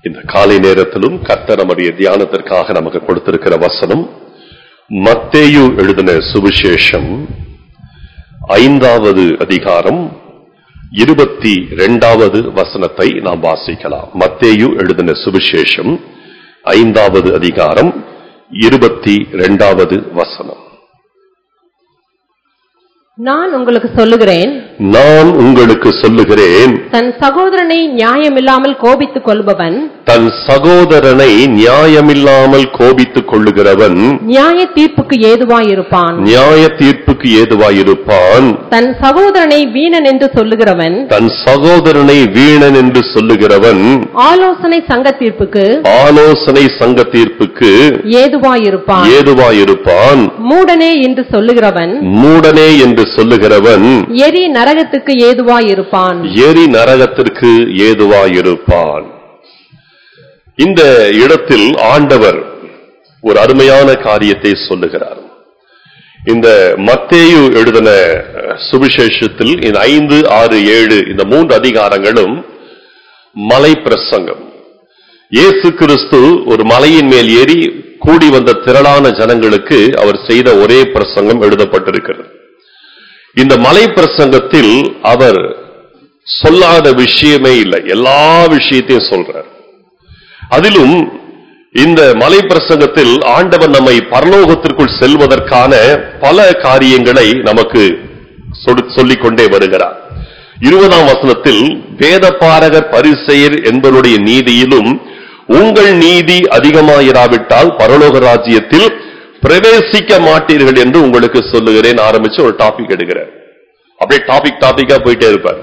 இந்த காலை நேரத்திலும் கர்த்தர் நம்முடைய தியானத்திற்காக நமக்கு கொடுத்திருக்கிற வசனம் மத்தேயு எழுதின சுவிசேஷம் ஐந்தாவது அதிகாரம் இருபத்தி இரண்டாவது வசனத்தை நாம் வாசிக்கலாம் மத்தேயு எழுதின சுவிசேஷம் ஐந்தாவது அதிகாரம் இருபத்தி இரண்டாவது வசனம் நான் உங்களுக்கு சொல்லுகிறேன் நான் உங்களுக்கு சொல்லுகிறேன் தன் சகோதரனை நியாயமில்லாமல் கோபித்துக் கொள்பவன் தன் சகோதரனை நியாயமில்லாமல் கோபித்துக் கொள்ளுகிறவன் நியாய தீர்ப்புக்கு ஏதுவாயிருப்பான் நியாய தீர்ப்புக்கு ஏதுவாயிருப்பான் தன் சகோதரனை வீணன் என்று சொல்லுகிறவன் தன் சகோதரனை வீணன் என்று சொல்லுகிறவன் ஆலோசனை சங்க தீர்ப்புக்கு ஆலோசனை சங்க தீர்ப்புக்கு ஏதுவாயிருப்பான் ஏதுவாயிருப்பான் மூடனே என்று சொல்லுகிறவன் மூடனே என்று சொல்லுகிறவன் எரி நரகத்துக்கு ஏதுவாயிருப்பான் எரி நரகத்திற்கு ஏதுவாயிருப்பான் இந்த இடத்தில் ஆண்டவர் ஒரு அருமையான காரியத்தை சொல்லுகிறார் இந்த மத்தேயு எழுதின அஹ், சுவிசேஷத்தில் இந்த ஐந்து ஆறு ஏழு இந்த மூன்று அதிகாரங்களும் மலை பிரசங்கம் இயேசு கிறிஸ்து ஒரு மலையின் மேல் ஏறி கூடி வந்த திரளான ஜனங்களுக்கு அவர் செய்த ஒரே பிரசங்கம் எழுதப்பட்டிருக்கிறது இந்த மலை பிரசங்கத்தில் அவர் சொல்லாத விஷயமே இல்லை எல்லா விஷயத்தையும் சொல்றார் அதிலும் இந்த மலை பிரசங்கத்தில் ஆண்டவர் நம்மை பரலோகத்திற்குள் செல்வதற்கான பல காரியங்களை நமக்கு சொடு- சொல்லிக் கொண்டே வருகிறார் இருபதாம் வசனத்தில் வேதபாரகர் பரிசெயர் என்பவருடைய நீதியிலும் உங்கள் நீதி அதிகமாயிராவிட்டால் பரலோக ராஜ்யத்தில் பிரவேசிக்க மாட்டீர்கள் என்று உங்களுக்கு சொல்லுகிறேன் ஆரம்பிச்சு ஒரு டாபிக் எடுக்கிறார் அப்படியே டாபிக் டாபிக்கா போயிட்டே இருப்பார்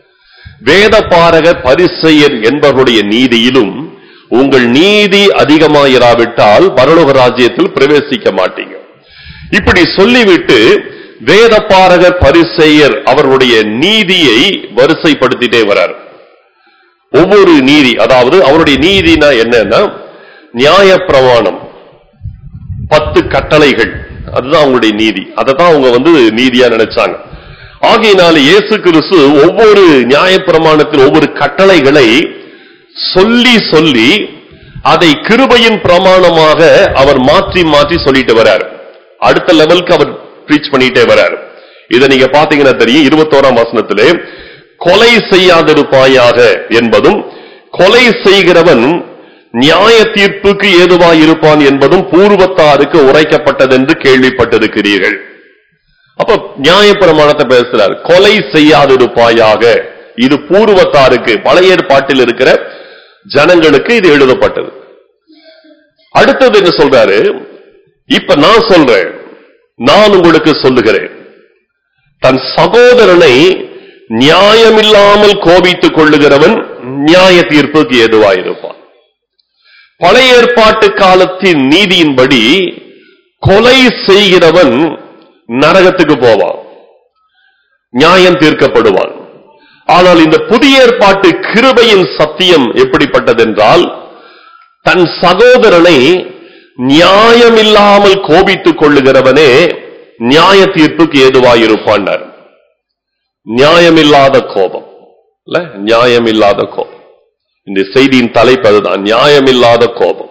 வேதபாரகர் பரிசெயர் என்பவருடைய நீதியிலும் உங்கள் நீதி அதிகமாயிராவிட்டால் பரலோக ராஜ்யத்தில் பிரவேசிக்க மாட்டீங்க இப்படி சொல்லிவிட்டு வேதபாரகர் பரிசெயர் அவர்களுடைய நீதியை வரிசைப்படுத்திட்டே வரார் ஒவ்வொரு நீதி அதாவது அவருடைய நீதினா என்னன்னா நியாயப்பிரமாணம் பத்து கட்டளைகள் அதுதான் அவங்களுடைய நீதி அதை தான் அவங்க வந்து நீதியா நினைச்சாங்க ஆகையினால இயேசு கிறிஸ்து ஒவ்வொரு நியாயப்பிரமாணத்தில் ஒவ்வொரு கட்டளைகளை சொல்லி சொல்லி அதை கிருபையின் பிரமாணமாக அவர் மாற்றி மாற்றி சொல்லிட்டு வரார் அடுத்த லெவலுக்கு அவர் ப்ரீச் பண்ணிட்டே வரார் இதை நீங்க பாத்தீங்கன்னா தெரியும் இருபத்தோராம் வசனத்திலே கொலை செய்யாதிருப்பாயாக என்பதும் கொலை செய்கிறவன் நியாய தீர்ப்புக்கு ஏதுவாயிருப்பான் என்பதும் பூர்வத்தாருக்கு உரைக்கப்பட்டதென்று கேள்விப்பட்டிருக்கிறீர்கள் அப்ப நியாயப்பிரமாணத்தை பேசுறார் கொலை செய்யாதிருப்பாயாக இது பூர்வத்தாருக்கு பழைய ஏற்பாட்டில் இருக்கிற ஜனங்களுக்கு இது எழுதப்பட்டது அடுத்தது என்ன சொல்றாரு இப்ப நான் சொல்றேன் நான் உங்களுக்கு சொல்லுகிறேன் தன் சகோதரனை நியாயமில்லாமல் கோபித்துக் கொள்ளுகிறவன் நியாய தீர்ப்புக்கு ஏதுவாயிருப்பான் பழைய ஏற்பாட்டு காலத்தின் நீதியின்படி கொலை செய்கிறவன் நரகத்துக்கு போவான் நியாயம் தீர்க்கப்படுவான் ஆனால் இந்த புதிய ஏற்பாட்டு கிருபையின் சத்தியம் எப்படிப்பட்டதென்றால் தன் சகோதரனை நியாயமில்லாமல் கோபித்துக் கொள்ளுகிறவனே நியாய தீர்ப்புக்கு ஏதுவாயிருப்பான் நியாயமில்லாத கோபம் இல்ல நியாயமில்லாத கோபம் இந்த செய்தியின் தலைப்பு அதுதான் நியாயமில்லாத கோபம்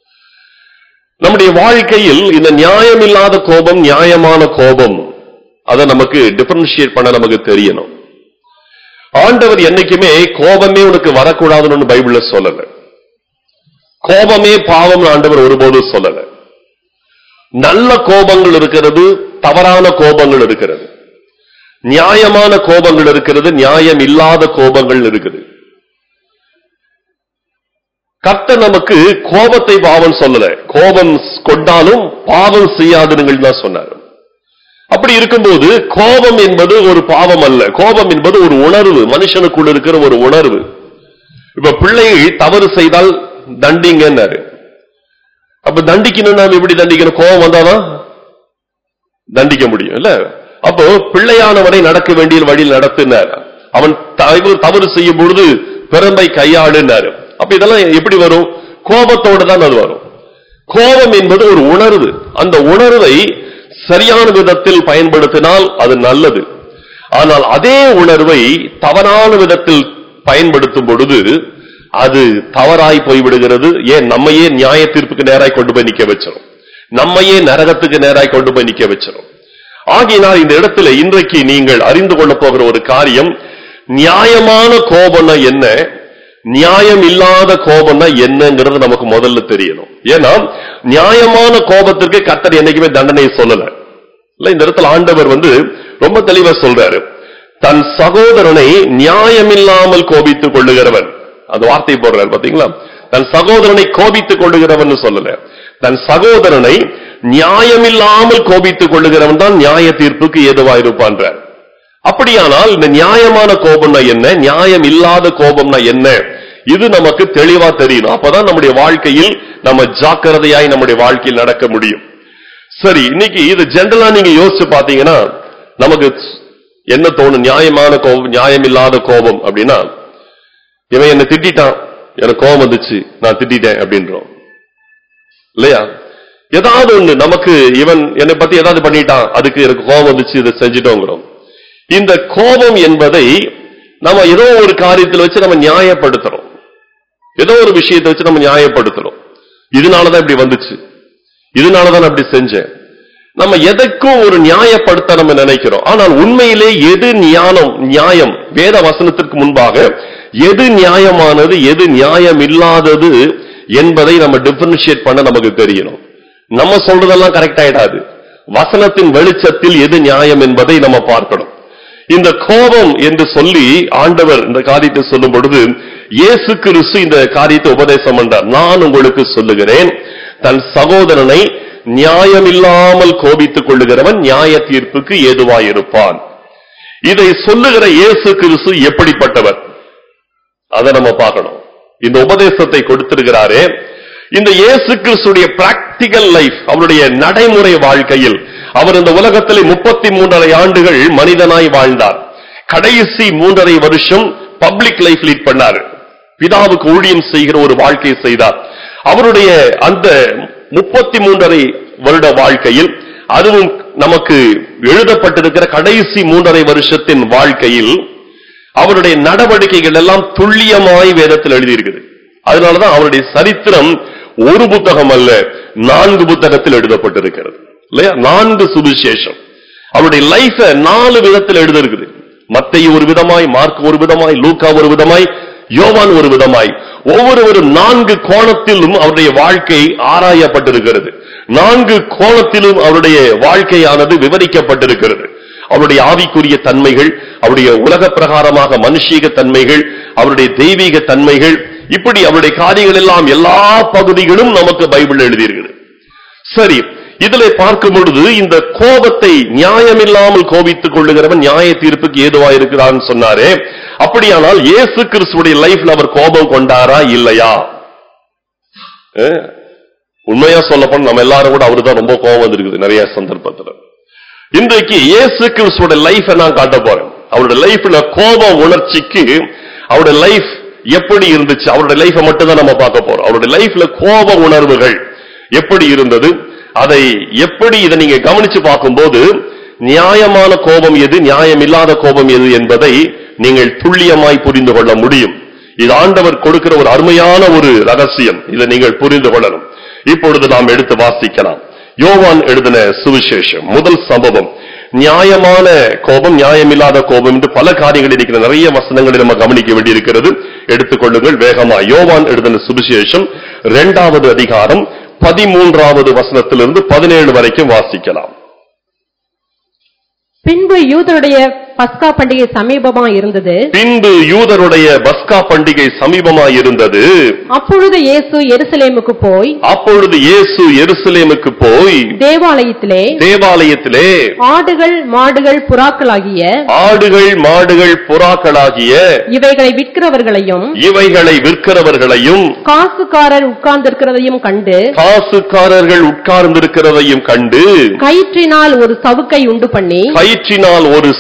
நம்முடைய வாழ்க்கையில் இந்த நியாயமில்லாத கோபம் நியாயமான கோபம் அதை நமக்கு டிஃபரன்ஷியேட் பண்ண நமக்கு தெரியணும் ஆண்டவர் என்னைக்குமே கோபமே உனக்கு வரக்கூடாதுன்னு பைபிள்ல சொல்லல கோபமே பாவம் ஆண்டவர் ஒருபோதும் சொல்லல நல்ல கோபங்கள் இருக்கிறது தவறான கோபங்கள் இருக்கிறது நியாயமான கோபங்கள் இருக்கிறது நியாயம் இல்லாத கோபங்கள் இருக்குது கர்த்தர் நமக்கு கோபத்தை பாவம் சொல்லல கோபம் கொண்டாலும் பாவம் செய்யாதிருங்கள் தான் சொன்னார் அப்படி இருக்கும்போது கோபம் என்பது ஒரு பாவம் அல்ல கோபம் என்பது ஒரு உணர்வு மனுஷனுக்குள்ள இருக்கிற ஒரு உணர்வு இப்ப பிள்ளைகள் தவறு செய்தால் தண்டிங்கன்னாரு அப்ப தண்டிக்கணும்னா எப்படி தண்டிக்கணும் கோபம் வந்தாதான் தண்டிக்க முடியும் இல்ல அப்போ பிள்ளையானவனை நடக்க வேண்டிய வழியில் நடத்தினார் அவன் தவறு தவறு செய்யும் பொழுது பெரும்பை கையாளுனாரு அப்ப இதெல்லாம் எப்படி வரும் கோபத்தோடு தான் அது வரும் கோபம் என்பது ஒரு உணர்வு அந்த உணர்வை சரியான விதத்தில் பயன்படுத்தினால் அது நல்லது ஆனால் அதே உணர்வை தவறான விதத்தில் பயன்படுத்தும் பொழுது அது தவறாய் போய்விடுகிறது ஏன் நம்மையே நியாய தீர்ப்புக்கு நேராய் கொண்டு போய் நிக்க வச்சிரும் நம்மையே நரகத்துக்கு நேராய் கொண்டு போய் நிக்க வச்சிரும் ஆகினால் இந்த இடத்துல இன்றைக்கு நீங்கள் அறிந்து கொள்ள போகிற ஒரு காரியம் நியாயமான கோபம்னா என்ன நியாயம் இல்லாத கோபம்னா என்னங்கிறது நமக்கு முதல்ல தெரியணும் ஏன்னா நியாயமான கோபத்திற்கு கர்த்தர் என்னைக்குமே தண்டனை சொல்லல இல்ல இந்த இடத்துல ஆண்டவர் வந்து ரொம்ப தெளிவா சொல்றாரு தன் சகோதரனை நியாயமில்லாமல் கோபித்துக் கொள்ளுகிறவன் அந்த வார்த்தை போடுறாரு பாத்தீங்களா தன் சகோதரனை கோபித்துக் கொள்ளுகிறவன் சொல்லல தன் சகோதரனை நியாயமில்லாமல் கோபித்துக் கொள்ளுகிறவன் தான் நியாய தீர்ப்புக்கு ஏதுவாயிருப்பான்றார் அப்படியானால் இந்த நியாயமான கோபம்னா என்ன நியாயம் இல்லாத கோபம்னா என்ன இது நமக்கு தெளிவா தெரியணும் அப்பதான் நம்முடைய வாழ்க்கையில் நம்ம ஜாக்கிரதையாய் நம்முடைய வாழ்க்கையில் நடக்க முடியும் சரி இன்னைக்கு இது ஜென்ரலா நீங்க யோசிச்சு பாத்தீங்கன்னா நமக்கு என்ன தோணும் நியாயமான கோபம் நியாயம் இல்லாத கோபம் அப்படின்னா இவன் என்ன திட்டான் எனக்கு கோபம் வந்துச்சு நான் திட்டேன் அப்படின்றோம் இல்லையா ஏதாவது ஒண்ணு நமக்கு இவன் என்னை பத்தி ஏதாவது பண்ணிட்டான் அதுக்கு எனக்கு கோபம் வந்துச்சு இதை செஞ்சிட்டோங்கிறோம் இந்த கோபம் என்பதை நம்ம ஏதோ ஒரு காரியத்தில் வச்சு நம்ம நியாயப்படுத்துறோம் ஏதோ ஒரு விஷயத்தை வச்சு நம்ம நியாயப்படுத்துறோம் இதனாலதான் இப்படி வந்துச்சு இதனாலதான் நான் அப்படி செஞ்சேன் நம்ம எதற்கும் ஒரு நியாயப்படுத்த நம்ம நினைக்கிறோம் ஆனால் உண்மையிலே எது ஞானம் நியாயம் வேத வசனத்திற்கு முன்பாக எது நியாயமானது எது நியாயம் இல்லாதது என்பதை நம்ம டிஃபரன்ஷியேட் பண்ண நமக்கு தெரியணும் நம்ம சொல்றதெல்லாம் கரெக்ட் ஆயிடாது வசனத்தின் வெளிச்சத்தில் எது நியாயம் என்பதை நம்ம பார்க்கணும் இந்த கோபம் என்று சொல்லி ஆண்டவர் இந்த காரியத்தை சொல்லும் பொழுது இயேசு கிறிஸ்து இந்த காரியத்தை உபதேசம் பண்றார் நான் உங்களுக்கு சொல்லுகிறேன் தன் சகோதரனை நியாயமில்லாமல் கோபித்துக் கொள்ளுகிறவன் நியாய தீர்ப்புக்கு ஏதுவாயிருப்பான் இதை சொல்லுகிற இயேசு கிறிஸ்து எப்படிப்பட்டவர் அதை நம்ம பார்க்கணும் இந்த உபதேசத்தை கொடுத்திருக்கிறாரே இந்த இயேசு கிறிஸ்துடைய பிராக்டிகல் லைஃப் அவருடைய நடைமுறை வாழ்க்கையில் அவர் இந்த உலகத்திலே முப்பத்தி மூன்றரை ஆண்டுகள் மனிதனாய் வாழ்ந்தார் கடைசி மூன்றரை வருஷம் பப்ளிக் லைஃப் லீட் பண்ணார் பிதாவுக்கு ஊழியம் செய்கிற ஒரு வாழ்க்கை செய்தார் அவருடைய அந்த முப்பத்தி மூன்றரை வருட வாழ்க்கையில் அதுவும் நமக்கு எழுதப்பட்டிருக்கிற கடைசி மூன்றரை வருஷத்தின் வாழ்க்கையில் அவருடைய நடவடிக்கைகள் எல்லாம் துல்லியமாய் வேதத்தில் எழுதியிருக்குது அதனாலதான் அவருடைய சரித்திரம் ஒரு புத்தகம் அல்ல நான்கு புத்தகத்தில் எழுதப்பட்டிருக்கிறது இல்லையா நான்கு சுவிசேஷம் அவருடைய லைஃப நாலு விதத்தில் எழுதிருக்குது மத்தையும் ஒரு விதமாய் மார்க் ஒரு விதமாய் லூக்கா ஒரு விதமாய் யோவான் ஒரு விதமாய் ஒவ்வொருவரும் நான்கு கோணத்திலும் அவருடைய வாழ்க்கை ஆராயப்பட்டிருக்கிறது நான்கு கோணத்திலும் அவருடைய வாழ்க்கையானது விவரிக்கப்பட்டிருக்கிறது அவருடைய ஆவிக்குரிய தன்மைகள் அவருடைய உலக பிரகாரமாக மனுஷீக தன்மைகள் அவருடைய தெய்வீக தன்மைகள் இப்படி அவருடைய காரியங்கள் எல்லாம் எல்லா பகுதிகளும் நமக்கு பைபிள் எழுதியிருக்கிறது சரி இதுல பார்க்கும் பொழுது இந்த கோபத்தை நியாயமில்லாமல் கோபித்துக் கொள்ளுகிறவன் நியாய தீர்ப்புக்கு ஏதுவா இருக்கிறான்னு சொன்னாரே அப்படியானால் இயேசு கிறிஸ்துடைய லைஃப்ல அவர் கோபம் கொண்டாரா இல்லையா அஹ், உண்மையா சொல்லப்போனா நம்ம எல்லாரும் கூட அவருதான் ரொம்ப கோபம் வந்திருக்குது நிறைய சந்தர்ப்பத்துல இன்றைக்கு இயேசு கிறிஸ்துவோட லைஃப் நான் காட்ட போறேன் அவருடைய லைஃப்ல கோப உணர்ச்சிக்கு அவருடைய லைஃப் எப்படி இருந்துச்சு அவருடைய லைஃபை மட்டும் தான் நம்ம பார்க்க போறோம் அவருடைய லைஃப்ல கோப உணர்வுகள் எப்படி இருந்தது அதை எப்படி இதை நீங்க கவனிச்சு பார்க்கும்போது நியாயமான கோபம் எது நியாயம் இல்லாத கோபம் எது என்பதை நீங்கள் துல்லியமாய் புரிந்து கொள்ள முடியும் இது ஆண்டவர் கொடுக்கிற ஒரு அருமையான ஒரு ரகசியம் இதை நீங்கள் புரிந்து கொள்ளணும் இப்பொழுது நாம் எடுத்து வாசிக்கலாம் யோவான் எழுதின சுவிசேஷம் முதல் சம்பவம் நியாயமான கோபம் நியாயமில்லாத கோபம் என்று பல காரியங்கள் இருக்கிற நிறைய வசனங்களை நம்ம கவனிக்க வேண்டியிருக்கிறது எடுத்துக்கொள்ளுங்கள் வேகமா யோவான் எழுதின சுவிசேஷம் இரண்டாவது அதிகாரம் பதிமூன்றாவது வசனத்திலிருந்து பதினேழு வரைக்கும் வாசிக்கலாம் பின்பு யூதருடைய பஸ்கா பண்டிகை சமீபமா இருந்தது பின்பு யூதருடைய பஸ்கா பண்டிகை சமீபமாய் இருந்தது அப்பொழுது இயேசு எருசலேமுக்கு போய் அப்பொழுது இயேசு எருசலேமுக்கு போய் தேவாலயத்திலே தேவாலயத்திலே ஆடுகள் மாடுகள் புறாக்களாகிய ஆடுகள் மாடுகள் புறாக்களாகிய இவைகளை விற்கிறவர்களையும் இவைகளை விற்கிறவர்களையும் காசுக்காரர் உட்கார்ந்திருக்கிறதையும் கண்டு காசுக்காரர்கள் உட்கார்ந்திருக்கிறதையும் கண்டு கயிற்றினால் ஒரு சவுக்கை உண்டு பண்ணி கயிற்றினால் ஒரு சவுக்கை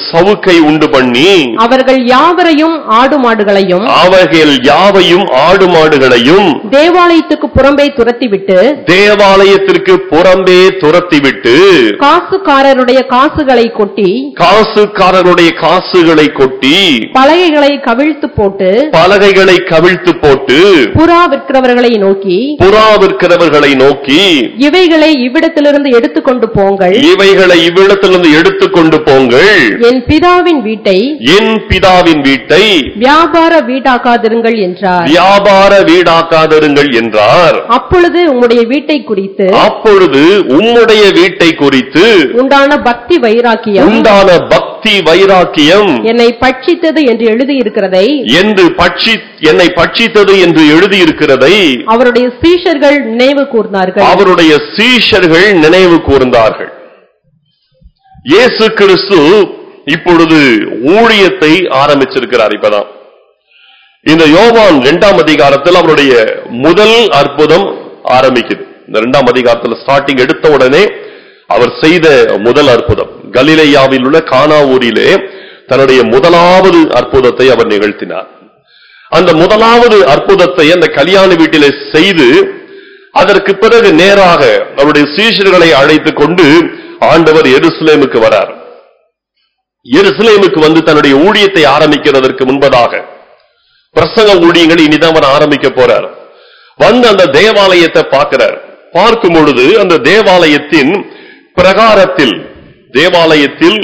வழக்கை உண்டு பண்ணி அவர்கள் யாவரையும் ஆடு மாடுகளையும் அவர்கள் யாவையும் ஆடு மாடுகளையும் தேவாலயத்துக்கு புறம்பே துரத்திவிட்டு தேவாலயத்திற்கு புறம்பே துரத்திவிட்டு காசுக்காரருடைய காசுகளை கொட்டி காசுக்காரருடைய காசுகளை கொட்டி பலகைகளை கவிழ்த்து போட்டு பலகைகளை கவிழ்த்து போட்டு புறா விற்கிறவர்களை நோக்கி புறா விற்கிறவர்களை நோக்கி இவைகளை இவ்விடத்திலிருந்து எடுத்துக்கொண்டு போங்கள் இவைகளை இவ்விடத்திலிருந்து எடுத்துக்கொண்டு போங்கள் என் பிதாவின் வீட்டை என் பிதாவின் வீட்டை வியாபார வீடாக்காதிருங்கள் என்றார் வியாபார வீடாக்காதிருங்கள் என்றார் அப்பொழுது உம்முடைய வீட்டை குறித்து அப்பொழுது உம்முடைய வீட்டை குறித்து உண்டான பக்தி வைராக்கியம் உண்டான பக்தி வைராக்கியம் என்னை பட்சித்தது என்று எழுதியிருக்கிறதை என்று பட்சி என்னை பட்சித்தது என்று எழுதியிருக்கிறதை அவருடைய சீஷர்கள் நினைவு கூர்ந்தார்கள் அவருடைய சீஷர்கள் நினைவு கூர்ந்தார்கள் இயேசு கிறிஸ்து இப்பொழுது ஊழியத்தை ஆரம்பிச்சிருக்கிறார் இப்பதான் இந்த யோவான் இரண்டாம் அதிகாரத்தில் அவருடைய முதல் அற்புதம் ஆரம்பிக்குது இந்த இரண்டாம் அதிகாரத்தில் ஸ்டார்டிங் எடுத்த உடனே அவர் செய்த முதல் அற்புதம் கலிலேயாவில் உள்ள கானா ஊரிலே தன்னுடைய முதலாவது அற்புதத்தை அவர் நிகழ்த்தினார் அந்த முதலாவது அற்புதத்தை அந்த கல்யாண வீட்டிலே செய்து அதற்கு பிறகு நேராக அவருடைய சீஷர்களை அழைத்துக் கொண்டு ஆண்டவர் எருசலேமுக்கு வரார் எருசலேமுக்கு வந்து தன்னுடைய ஊழியத்தை ஆரம்பிக்கிறதற்கு முன்பதாக பிரசங்க ஊழியங்கள் இனிதான் அவர் ஆரம்பிக்க போறார் வந்து அந்த தேவாலயத்தை பார்க்கிறார் பார்க்கும் பொழுது அந்த தேவாலயத்தின் பிரகாரத்தில் தேவாலயத்தில்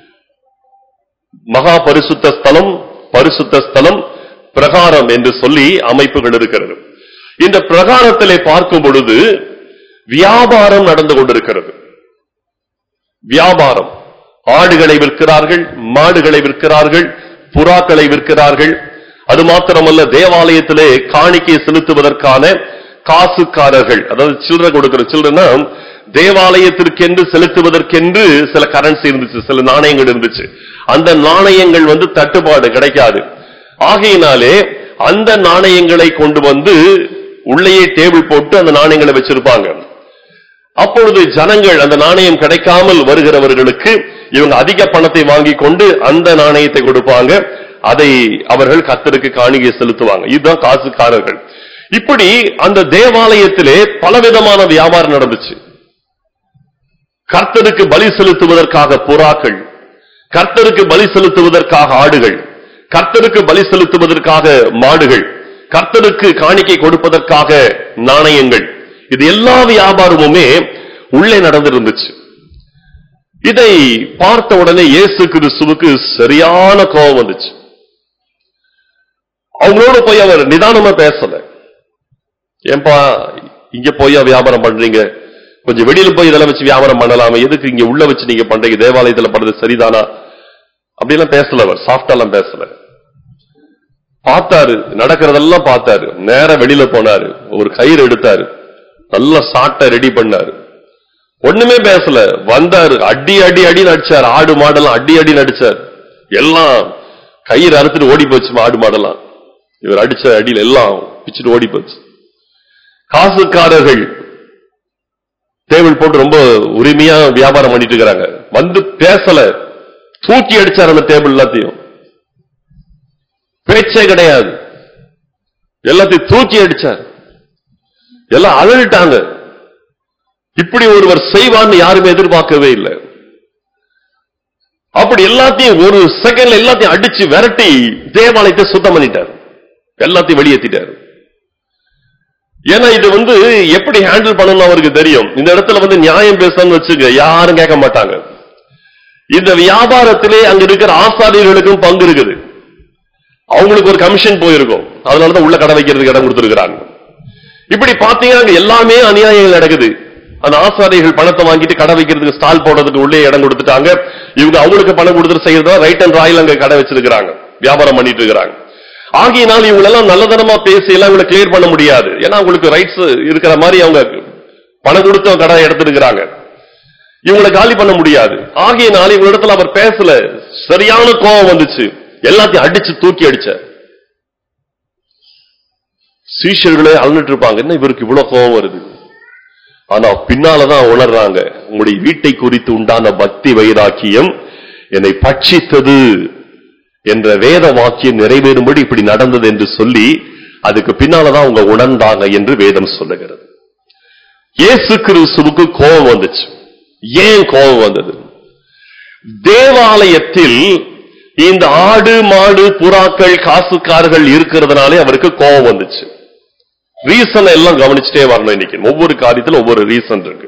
மகா பரிசுத்த ஸ்தலம் பரிசுத்த ஸ்தலம் பிரகாரம் என்று சொல்லி அமைப்புகள் இருக்கிறது இந்த பிரகாரத்திலே பார்க்கும் பொழுது வியாபாரம் நடந்து கொண்டிருக்கிறது வியாபாரம் ஆடுகளை விற்கிறார்கள் மாடுகளை விற்கிறார்கள் புறாக்களை விற்கிறார்கள் அது மாத்திரமல்ல தேவாலயத்திலே காணிக்கை செலுத்துவதற்கான காசுக்காரர்கள் அதாவது சில்லறை கொடுக்கிற சில்லறைனா தேவாலயத்திற்கென்று செலுத்துவதற்கென்று சில கரன்சி இருந்துச்சு சில நாணயங்கள் இருந்துச்சு அந்த நாணயங்கள் வந்து தட்டுப்பாடு கிடைக்காது ஆகையினாலே அந்த நாணயங்களை கொண்டு வந்து உள்ளேயே டேபிள் போட்டு அந்த நாணயங்களை வச்சிருப்பாங்க அப்பொழுது ஜனங்கள் அந்த நாணயம் கிடைக்காமல் வருகிறவர்களுக்கு இவங்க அதிக பணத்தை வாங்கி கொண்டு அந்த நாணயத்தை கொடுப்பாங்க அதை அவர்கள் கத்தருக்கு காணிக்கை செலுத்துவாங்க இதுதான் காசுக்காரர்கள் இப்படி அந்த தேவாலயத்திலே பலவிதமான வியாபாரம் நடந்துச்சு கர்த்தருக்கு பலி செலுத்துவதற்காக புறாக்கள் கர்த்தருக்கு பலி செலுத்துவதற்காக ஆடுகள் கர்த்தருக்கு பலி செலுத்துவதற்காக மாடுகள் கர்த்தருக்கு காணிக்கை கொடுப்பதற்காக நாணயங்கள் இது எல்லா வியாபாரமுமே உள்ளே நடந்திருந்துச்சு இதை பார்த்த உடனே இயேசு கிறிஸ்துவுக்கு சரியான கோபம் வந்துச்சு அவங்களோட போய் அவர் நிதானமா பேசல ஏன்பா இங்க போய் வியாபாரம் பண்றீங்க கொஞ்சம் வெளியில போய் இதெல்லாம் வச்சு வியாபாரம் பண்ணலாமே எதுக்கு இங்க உள்ள வச்சு நீங்க பண்றீங்க தேவாலயத்துல பண்றது சரிதானா அப்படிலாம் பேசல அவர் சாஃப்டாலாம் பேசல பார்த்தாரு நடக்கிறதெல்லாம் பார்த்தாரு நேரா வெளியில போனாரு ஒரு கயிறு எடுத்தாரு நல்ல சாட்டை ரெடி பண்ணாரு ஒண்ணுமே பேசல வந்தாரு அடி அடி அடி நடிச்சார் ஆடு மாடெல்லாம் அடி அடி நடிச்சார் எல்லாம் கயிறு அறுத்துட்டு ஓடி போச்சு ஆடு மாடெல்லாம் இவர் அடிச்ச அடியில எல்லாம் பிச்சுட்டு ஓடி போச்சு காசுக்காரர்கள் டேபிள் போட்டு ரொம்ப உரிமையா வியாபாரம் பண்ணிட்டு இருக்கிறாங்க வந்து பேசல தூக்கி அடிச்சார் அந்த டேபிள் எல்லாத்தையும் பேச்சே கிடையாது எல்லாத்தையும் தூக்கி அடிச்சார் எல்லாம் அழகிட்டாங்க இப்படி ஒருவர் செய்வார்னு யாருமே எதிர்பார்க்கவே இல்லை அப்படி எல்லாத்தையும் ஒரு செகண்ட்ல எல்லாத்தையும் அடிச்சு விரட்டி தேவாலயத்தை சுத்தம் பண்ணிட்டார் எல்லாத்தையும் வெளியேற்றிட்டார் ஏன்னா இது வந்து எப்படி ஹேண்டில் பண்ணணும் அவருக்கு தெரியும் இந்த இடத்துல வந்து நியாயம் பேசணும்னு வச்சுக்க யாரும் கேட்க மாட்டாங்க இந்த வியாபாரத்திலே அங்க இருக்கிற ஆசாரியர்களுக்கும் பங்கு இருக்குது அவங்களுக்கு ஒரு கமிஷன் போயிருக்கும் அதனாலதான் உள்ள கடை வைக்கிறதுக்கு இடம் கொடுத்திருக்கிறாங்க இப்படி பாத்தீங்கன்னா அங்க எல்லாமே அநியாயங்கள் நடக்குது அந்த ஆசாரிகள் பணத்தை வாங்கிட்டு கடை வைக்கிறதுக்கு ஸ்டால் போடுறதுக்கு உள்ளே இடம் கொடுத்துட்டாங்க இவங்க அவங்களுக்கு பணம் கொடுத்துட்டு செய்யறதா ரைட் அண்ட் ராயல் அங்க கடை வச்சிருக்கிறாங்க வியாபாரம் பண்ணிட்டு இருக்கிறாங்க ஆகையினால் இவங்க எல்லாம் நல்லதனமா பேசி எல்லாம் இவங்களை கிளியர் பண்ண முடியாது ஏன்னா அவங்களுக்கு ரைட்ஸ் இருக்கிற மாதிரி அவங்க பணம் கொடுத்து கடை எடுத்திருக்கிறாங்க இவங்களை காலி பண்ண முடியாது ஆகையினால் இவங்களிடத்துல அவர் பேசல சரியான கோபம் வந்துச்சு எல்லாத்தையும் அடிச்சு தூக்கி அடிச்ச சீஷர்களே அழுந்துட்டு இருப்பாங்க என்ன இவருக்கு இவ்வளவு கோபம் வருது ஆனா பின்னாலதான் உணர்றாங்க உங்களுடைய வீட்டை குறித்து உண்டான பக்தி வைராக்கியம் என்னை பட்சித்தது என்ற வேத வாக்கியம் நிறைவேறும்படி இப்படி நடந்தது என்று சொல்லி அதுக்கு பின்னாலதான் அவங்க உணர்ந்தாங்க என்று வேதம் சொல்லுகிறது இயேசு கிறிஸ்துவுக்கு கோபம் வந்துச்சு ஏன் கோபம் வந்தது தேவாலயத்தில் இந்த ஆடு மாடு புறாக்கள் காசுக்காரர்கள் இருக்கிறதுனாலே அவருக்கு கோபம் வந்துச்சு ரீசன் எல்லாம் கவனிச்சுட்டே வரணும் இன்னைக்கு ஒவ்வொரு காரியத்துல ஒவ்வொரு ரீசன் இருக்கு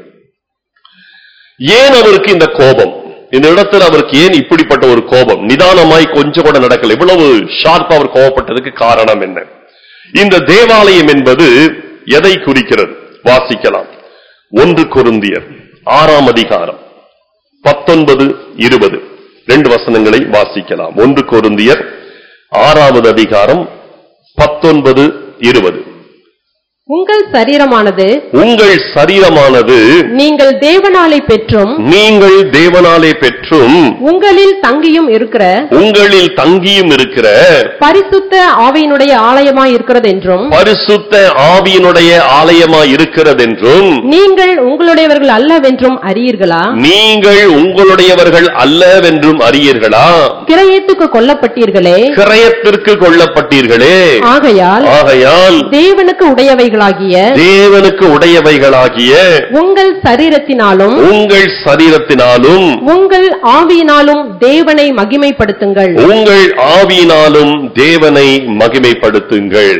ஏன் அவருக்கு இந்த கோபம் இந்த இடத்துல அவருக்கு ஏன் இப்படிப்பட்ட ஒரு கோபம் நிதானமாய் கொஞ்சம் கூட நடக்கல இவ்வளவு ஷார்ப்பா அவர் கோபப்பட்டதுக்கு காரணம் என்ன இந்த தேவாலயம் என்பது எதை குறிக்கிறது வாசிக்கலாம் ஒன்று கொருந்தியர் ஆறாம் அதிகாரம் பத்தொன்பது இருபது ரெண்டு வசனங்களை வாசிக்கலாம் ஒன்று கொருந்தியர் ஆறாவது அதிகாரம் பத்தொன்பது இருபது உங்கள் சரீரமானது உங்கள் சரீரமானது நீங்கள் தேவனாலே பெற்றும் நீங்கள் தேவனாலே பெற்றும் உங்களில் தங்கியும் இருக்கிற உங்களில் தங்கியும் இருக்கிற பரிசுத்த ஆவியினுடைய ஆலயமாய் இருக்கிறது என்றும் பரிசுத்த ஆவியினுடைய ஆலயமாய் இருக்கிறதென்றும் நீங்கள் உங்களுடையவர்கள் அல்லவென்றும் அறியீர்களா நீங்கள் உங்களுடையவர்கள் அல்லவென்றும் அறியீர்களா கிரயத்துக்கு கொல்லப்பட்டீர்களே கிரயத்திற்கு கொள்ளப்பட்டீர்களே ஆகையால் ஆகையால் தேவனுக்கு உடையவைகளாகிய தேவனுக்கு உடையவைகளாகிய உங்கள் சரீரத்தினாலும் உங்கள் சரீரத்தினாலும் உங்கள் ஆவியினாலும் தேவனை மகிமைப்படுத்துங்கள் உங்கள் ஆவியினாலும் தேவனை மகிமைப்படுத்துங்கள்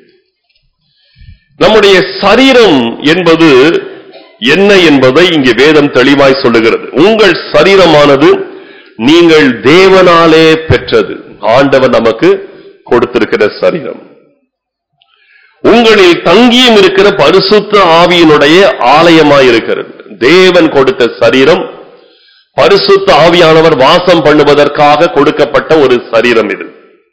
நம்முடைய சரீரம் என்பது என்ன என்பதை இங்கே வேதம் தெளிவாய் சொல்லுகிறது உங்கள் சரீரமானது நீங்கள் தேவனாலே பெற்றது ஆண்டவர் நமக்கு கொடுத்திருக்கிற சரீரம் உங்களில் தங்கியும் இருக்கிற பரிசுத்த ஆவியினுடைய ஆலயமாய் இருக்கிறது தேவன் கொடுத்த சரீரம் பரிசுத்த ஆவியானவர் வாசம் பண்ணுவதற்காக கொடுக்கப்பட்ட ஒரு சரீரம் இது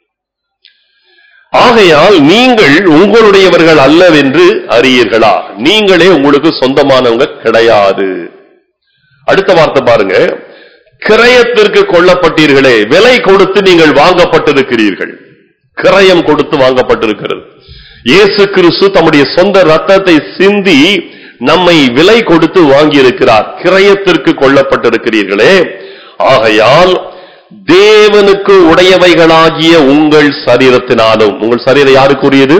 ஆகையால் நீங்கள் உங்களுடையவர்கள் அல்லவென்று அறியீர்களா நீங்களே உங்களுக்கு சொந்தமானவங்க கிடையாது அடுத்த வார்த்தை பாருங்க கிரயத்திற்கு கொல்லப்பட்டீர்களே விலை கொடுத்து நீங்கள் வாங்கப்பட்டிருக்கிறீர்கள் கிரயம் கொடுத்து வாங்கப்பட்டிருக்கிறது இயேசு கிறிஸ்து தம்முடைய சொந்த ரத்தத்தை சிந்தி நம்மை விலை கொடுத்து வாங்கியிருக்கிறார் கிரயத்திற்கு கொல்லப்பட்டிருக்கிறீர்களே ஆகையால் தேவனுக்கு உடையவைகளாகிய உங்கள் சரீரத்தினாலும் உங்கள் சரீரம் யாருக்குரியது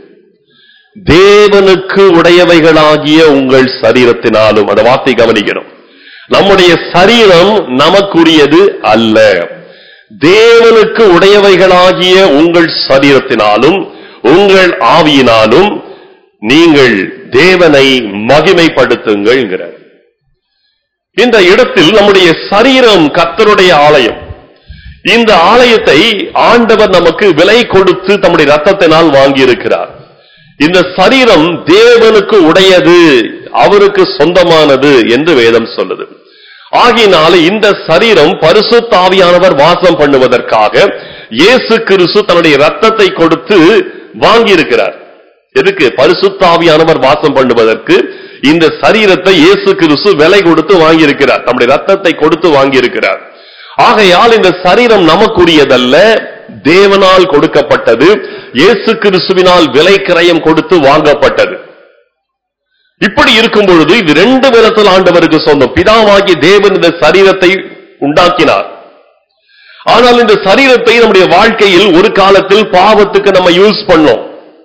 தேவனுக்கு உடையவைகளாகிய உங்கள் சரீரத்தினாலும் அந்த வார்த்தை கவனிக்கணும் நம்முடைய சரீரம் நமக்குரியது அல்ல தேவனுக்கு உடையவைகளாகிய உங்கள் சரீரத்தினாலும் உங்கள் ஆவியினாலும் நீங்கள் தேவனை மகிமைப்படுத்துங்கள் என்கிறார் இந்த இடத்தில் நம்முடைய சரீரம் கர்த்தருடைய ஆலயம் இந்த ஆலயத்தை ஆண்டவர் நமக்கு விலை கொடுத்து தம்முடைய ரத்தத்தினால் வாங்கியிருக்கிறார் இந்த சரீரம் தேவனுக்கு உடையது அவருக்கு சொந்தமானது என்று வேதம் சொல்லுது ஆகினால இந்த சரீரம் பரிசுத்தாவியானவர் வாசம் பண்ணுவதற்காக இயேசு கிறிஸ்து தன்னுடைய ரத்தத்தை கொடுத்து வாங்கியிருக்கிறார் எதுக்கு பரிசுத்தாவியானவர் வாசம் பண்ணுவதற்கு இந்த சரீரத்தை இயேசு கிறிஸ்து விலை கொடுத்து வாங்கியிருக்கிறார் நம்முடைய ரத்தத்தை கொடுத்து வாங்கியிருக்கிறார் ஆகையால் இந்த சரீரம் நமக்குரியதல்ல தேவனால் கொடுக்கப்பட்டது இயேசு கிறிஸ்துவினால் விலை கிரயம் கொடுத்து வாங்கப்பட்டது இப்படி இருக்கும் பொழுது இது ரெண்டு விதத்தில் ஆண்டவருக்கு சொந்தம் பிதாவாகி தேவன் இந்த சரீரத்தை உண்டாக்கினார் ஆனால் இந்த சரீரத்தை நம்முடைய வாழ்க்கையில் ஒரு காலத்தில் பாவத்துக்கு நம்ம யூஸ் பண்ணோம்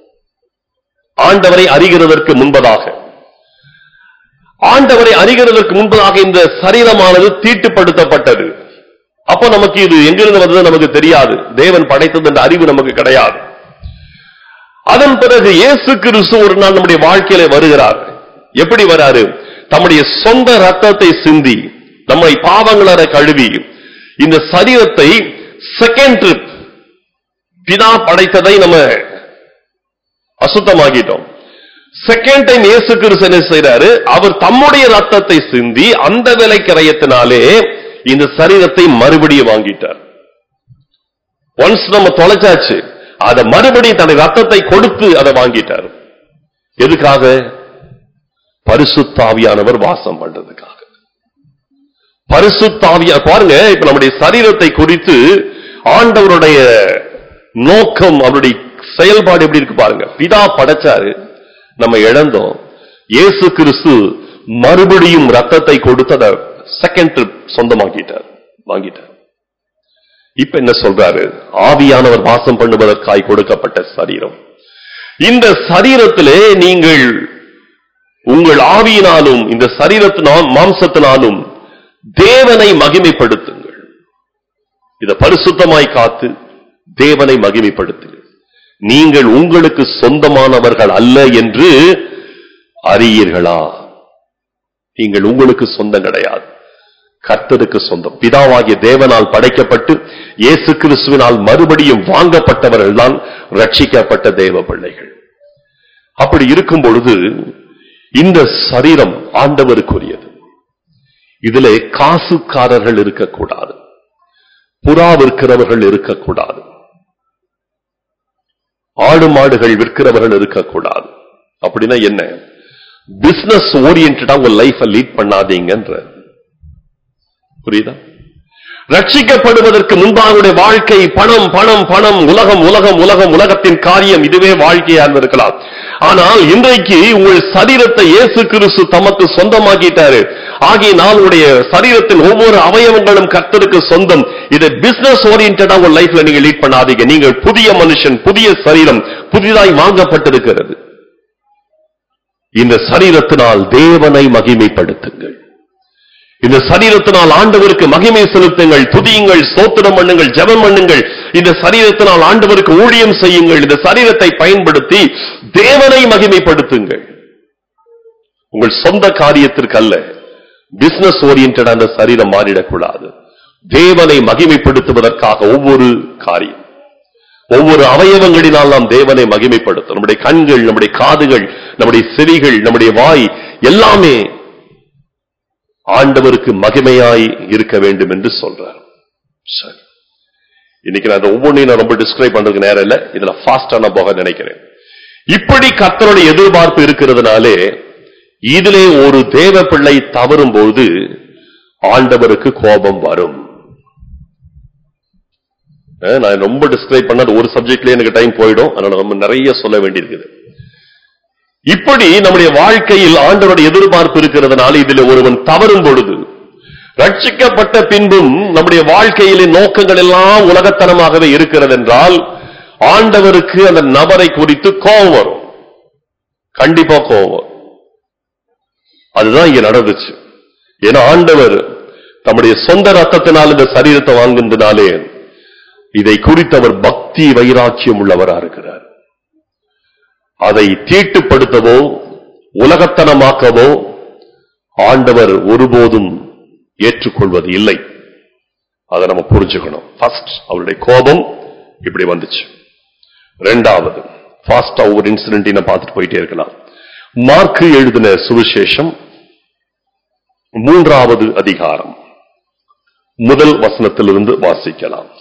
ஆண்டவரை அறிகிறதற்கு முன்பதாக ஆண்டவரை அறிகிறதற்கு முன்பதாக இந்த சரீரமானது தீட்டுப்படுத்தப்பட்டது அப்ப நமக்கு இது எங்கிருந்து வந்தது நமக்கு தெரியாது தேவன் படைத்தது என்ற அறிவு நமக்கு கிடையாது அதன் பிறகு இயேசு கிறிஸ்து ஒரு நாள் நம்முடைய வாழ்க்கையில வருகிறார் எப்படி வராரு தம்முடைய சொந்த ரத்தத்தை சிந்தி நம்மை பாவங்களற கழுவி இந்த சரீரத்தை செகண்ட் ட்ரிப் பிதா படைத்ததை நம்ம அசுத்தமாகிட்டோம் செகண்ட் டைம் இயேசு கிறிஸ்து என்ன செய்றாரு அவர் தம்முடைய ரத்தத்தை சிந்தி அந்த விலை கிரயத்தினாலே இந்த சரீரத்தை மறுபடியும் வாங்கிட்டார் ஒன்ஸ் நம்ம தொலைச்சாச்சு அதை மறுபடியும் தன்னுடைய ரத்தத்தை கொடுத்து அதை வாங்கிட்டார் எதுக்காக பரிசுத்தாவியானவர் வாசம் பண்றதுக்காக பரிசுத்தாவியா பாருங்க இப்ப நம்முடைய சரீரத்தை குறித்து ஆண்டவருடைய நோக்கம் அவருடைய செயல்பாடு எப்படி இருக்கு பாருங்க பிதா படைச்சாரு நம்ம இழந்தோம் இயேசு கிறிஸ்து மறுபடியும் ரத்தத்தை கொடுத்து அதை செகண்ட் ட்ரிப் சொந்தமாக்கிட்டார் வாங்கிட்டார் இப்ப என்ன சொல்றாரு ஆவியானவர் வாசம் பண்ணுவதற்காய் கொடுக்கப்பட்ட சரீரம் இந்த சரீரத்திலே நீங்கள் உங்கள் ஆவியினாலும் இந்த சரீரத்தினால் மாம்சத்தினாலும் தேவனை மகிமைப்படுத்துங்கள் இத பரிசுத்தமாய் காத்து தேவனை மகிமைப்படுத்துங்கள் நீங்கள் உங்களுக்கு சொந்தமானவர்கள் அல்ல என்று அறியீர்களா நீங்கள் உங்களுக்கு சொந்தம் கிடையாது கர்த்தருக்கு சொந்தம் பிதாவாகிய தேவனால் படைக்கப்பட்டு இயேசு கிறிஸ்துவினால் மறுபடியும் வாங்கப்பட்டவர்கள் தான் ரட்சிக்கப்பட்ட தேவ பிள்ளைகள் அப்படி இருக்கும் பொழுது இந்த சரீரம் ஆண்டவருக்குரியது இதிலே காசுக்காரர்கள் இருக்கக்கூடாது புறா விற்கிறவர்கள் இருக்கக்கூடாது ஆடு மாடுகள் விற்கிறவர்கள் இருக்கக்கூடாது அப்படின்னா என்ன பிசினஸ் ஓரியன்டா உங்க லைஃப லீட் பண்ணாதீங்கன்ற புரியுதா ரட்சிக்கப்படுவதற்கு முன்பாக உங்களுடைய வாழ்க்கை பணம் பணம் பணம் உலகம் உலகம் உலகம் உலகத்தின் காரியம் இதுவே வாழ்க்கையாக இருக்கலாம் ஆனால் இன்றைக்கு உங்கள் சரீரத்தை இயேசு கிறிஸ்து தமக்கு சொந்தமாக்கிட்டாரு ஆகிய உடைய சரீரத்தின் ஒவ்வொரு அவயவங்களும் கர்த்தருக்கு சொந்தம் இதை பிசினஸ் ஓரியன்டா உங்க லைஃப்ல நீங்க லீட் பண்ணாதீங்க நீங்கள் புதிய மனுஷன் புதிய சரீரம் புதிதாய் வாங்கப்பட்டிருக்கிறது இந்த சரீரத்தினால் தேவனை மகிமைப்படுத்துங்கள் இந்த சரீரத்தினால் ஆண்டவருக்கு மகிமை செலுத்துங்கள் துதியுங்கள் சோத்திரம் பண்ணுங்கள் ஜெபம் பண்ணுங்கள் இந்த சரீரத்தினால் ஆண்டவருக்கு ஊழியம் செய்யுங்கள் இந்த சரீரத்தை பயன்படுத்தி தேவனை மகிமைப்படுத்துங்கள் உங்கள் சொந்த காரியத்திற்கு அல்ல பிசினஸ் ஓரியன்டா அந்த சரீரம் மாறிடக்கூடாது தேவனை மகிமைப்படுத்துவதற்காக ஒவ்வொரு காரியம் ஒவ்வொரு அவயவங்களினால் நாம் தேவனை மகிமைப்படுத்தும் நம்முடைய கண்கள் நம்முடைய காதுகள் நம்முடைய செவிகள் நம்முடைய வாய் எல்லாமே ஆண்டவருக்கு மகிமையாய் இருக்க வேண்டும் என்று சொல்றார் சரி இன்னைக்கு நான் இந்த ஒவ்வொன்றையும் நான் ரொம்ப டிஸ்கிரைப் பண்றதுக்கு நேரம் இல்ல இதுல ஃபாஸ்டா நான் போக நினைக்கிறேன் இப்படி கர்த்தருடைய எதிர்பார்ப்பு இருக்கிறதுனாலே இதிலே ஒரு தேவ பிள்ளை தவறும் போது ஆண்டவருக்கு கோபம் வரும் அஹ் நான் ரொம்ப டிஸ்கிரைப் பண்ணது ஒரு சப்ஜெக்ட்லயே எனக்கு டைம் போயிடும் அதனால நம்ம நிறைய சொல்ல வேண்டியிருக்குது இப்படி நம்முடைய வாழ்க்கையில் ஆண்டவருடைய எதிர்பார்ப்பு இருக்கிறதுனால இதில் ஒருவன் தவறும் பொழுது ரட்சிக்கப்பட்ட பின்பும் நம்முடைய வாழ்க்கையிலே நோக்கங்கள் எல்லாம் உலகத்தனமாகவே இருக்கிறது என்றால் ஆண்டவருக்கு அந்த நபரை குறித்து கோபம் வரும் கண்டிப்பா கோபம் வரும் அதுதான் இங்க நடந்துச்சு ஏன்னா ஆண்டவர் தம்முடைய சொந்த ரத்தத்தினால் இந்த சரீரத்தை வாங்குனதுனாலே இதை குறித்து அவர் பக்தி வைராக்கியம் உள்ளவரா இருக்கிறார் அதை தீட்டுப்படுத்தவோ உலகத்தனமாக்கவோ ஆண்டவர் ஒருபோதும் ஏற்றுக்கொள்வது இல்லை அதை நம்ம புரிஞ்சுக்கணும் ஃபர்ஸ்ட் அவருடைய கோபம் இப்படி வந்துச்சு ரெண்டாவது ஃபாஸ்டா ஒவ்வொரு இன்சிடென்ட் பார்த்துட்டு போயிட்டே இருக்கலாம் மார்க்கு எழுதின சுவிசேஷம் மூன்றாவது அதிகாரம் முதல் வசனத்திலிருந்து வாசிக்கலாம்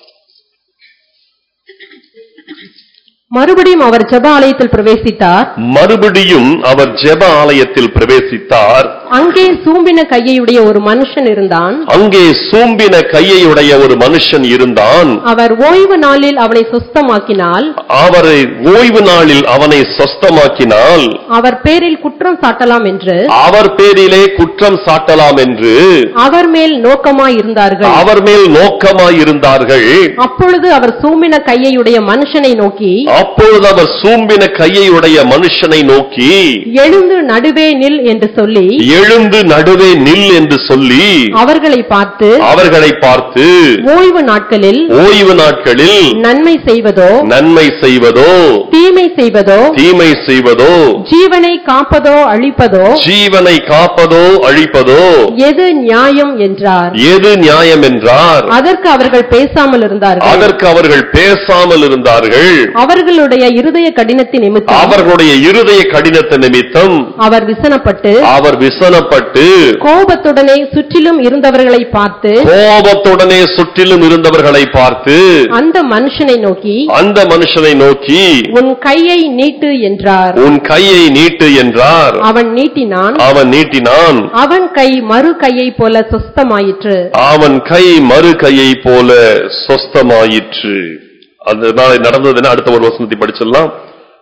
மறுபடியும் அவர் ஜெப ஆலயத்தில் பிரவேசித்தார் மறுபடியும் அவர் ஜெப ஆலயத்தில் பிரவேசித்தார் அங்கே சூம்பின கையையுடைய ஒரு மனுஷன் இருந்தான் அங்கே சூம்பின கையையுடைய ஒரு மனுஷன் இருந்தான் அவர் ஓய்வு நாளில் அவனை சுஸ்தமாக்கினால் அவரை ஓய்வு நாளில் அவனை சொஸ்தமாக்கினால் அவர் பேரில் குற்றம் சாட்டலாம் என்று அவர் பேரிலே குற்றம் சாட்டலாம் என்று அவர் மேல் நோக்கமாய் இருந்தார்கள் அவர் மேல் நோக்கமாயிருந்தார்கள் அப்பொழுது அவர் சூம்பின கையையுடைய மனுஷனை நோக்கி அப்பொழுது அவர் சூம்பின கையையுடைய மனுஷனை நோக்கி எழுந்து நடுவே நில் என்று சொல்லி எழுந்து நடுவே நில் என்று சொல்லி அவர்களை பார்த்து அவர்களை பார்த்து ஓய்வு நாட்களில் ஓய்வு நாட்களில் நன்மை செய்வதோ நன்மை செய்வதோ தீமை செய்வதோ தீமை செய்வதோ ஜீவனை காப்பதோ அழிப்பதோ ஜீவனை காப்பதோ அழிப்பதோ எது நியாயம் என்றார் எது நியாயம் என்றார் அதற்கு அவர்கள் பேசாமல் இருந்தார்கள் அதற்கு அவர்கள் பேசாமல் இருந்தார்கள் அவர்களுடைய இருதய கடினத்தின் நிமித்தம் அவர்களுடைய இருதய கடினத்த நிமித்தம் அவர் விசனப்பட்டு அவர் விசனப்பட்டு கோபத்துடனே சுற்றிலும் இருந்தவர்களை பார்த்து கோபத்துடனே சுற்றிலும் இருந்தவர்களை பார்த்து அந்த மனுஷனை நோக்கி அந்த மனுஷனை நோக்கி உன் கையை நீட்டு என்றார் உன் கையை நீட்டு என்றார் அவன் நீட்டினான் அவன் நீட்டினான் அவன் கை மறு கையை போல சுஸ்தமாயிற்று அவன் கை மறு கையை போல சொஸ்தமாயிற்று அதனால நடந்ததுன்னா அடுத்த ஒரு வசனத்தை படிச்சிடலாம்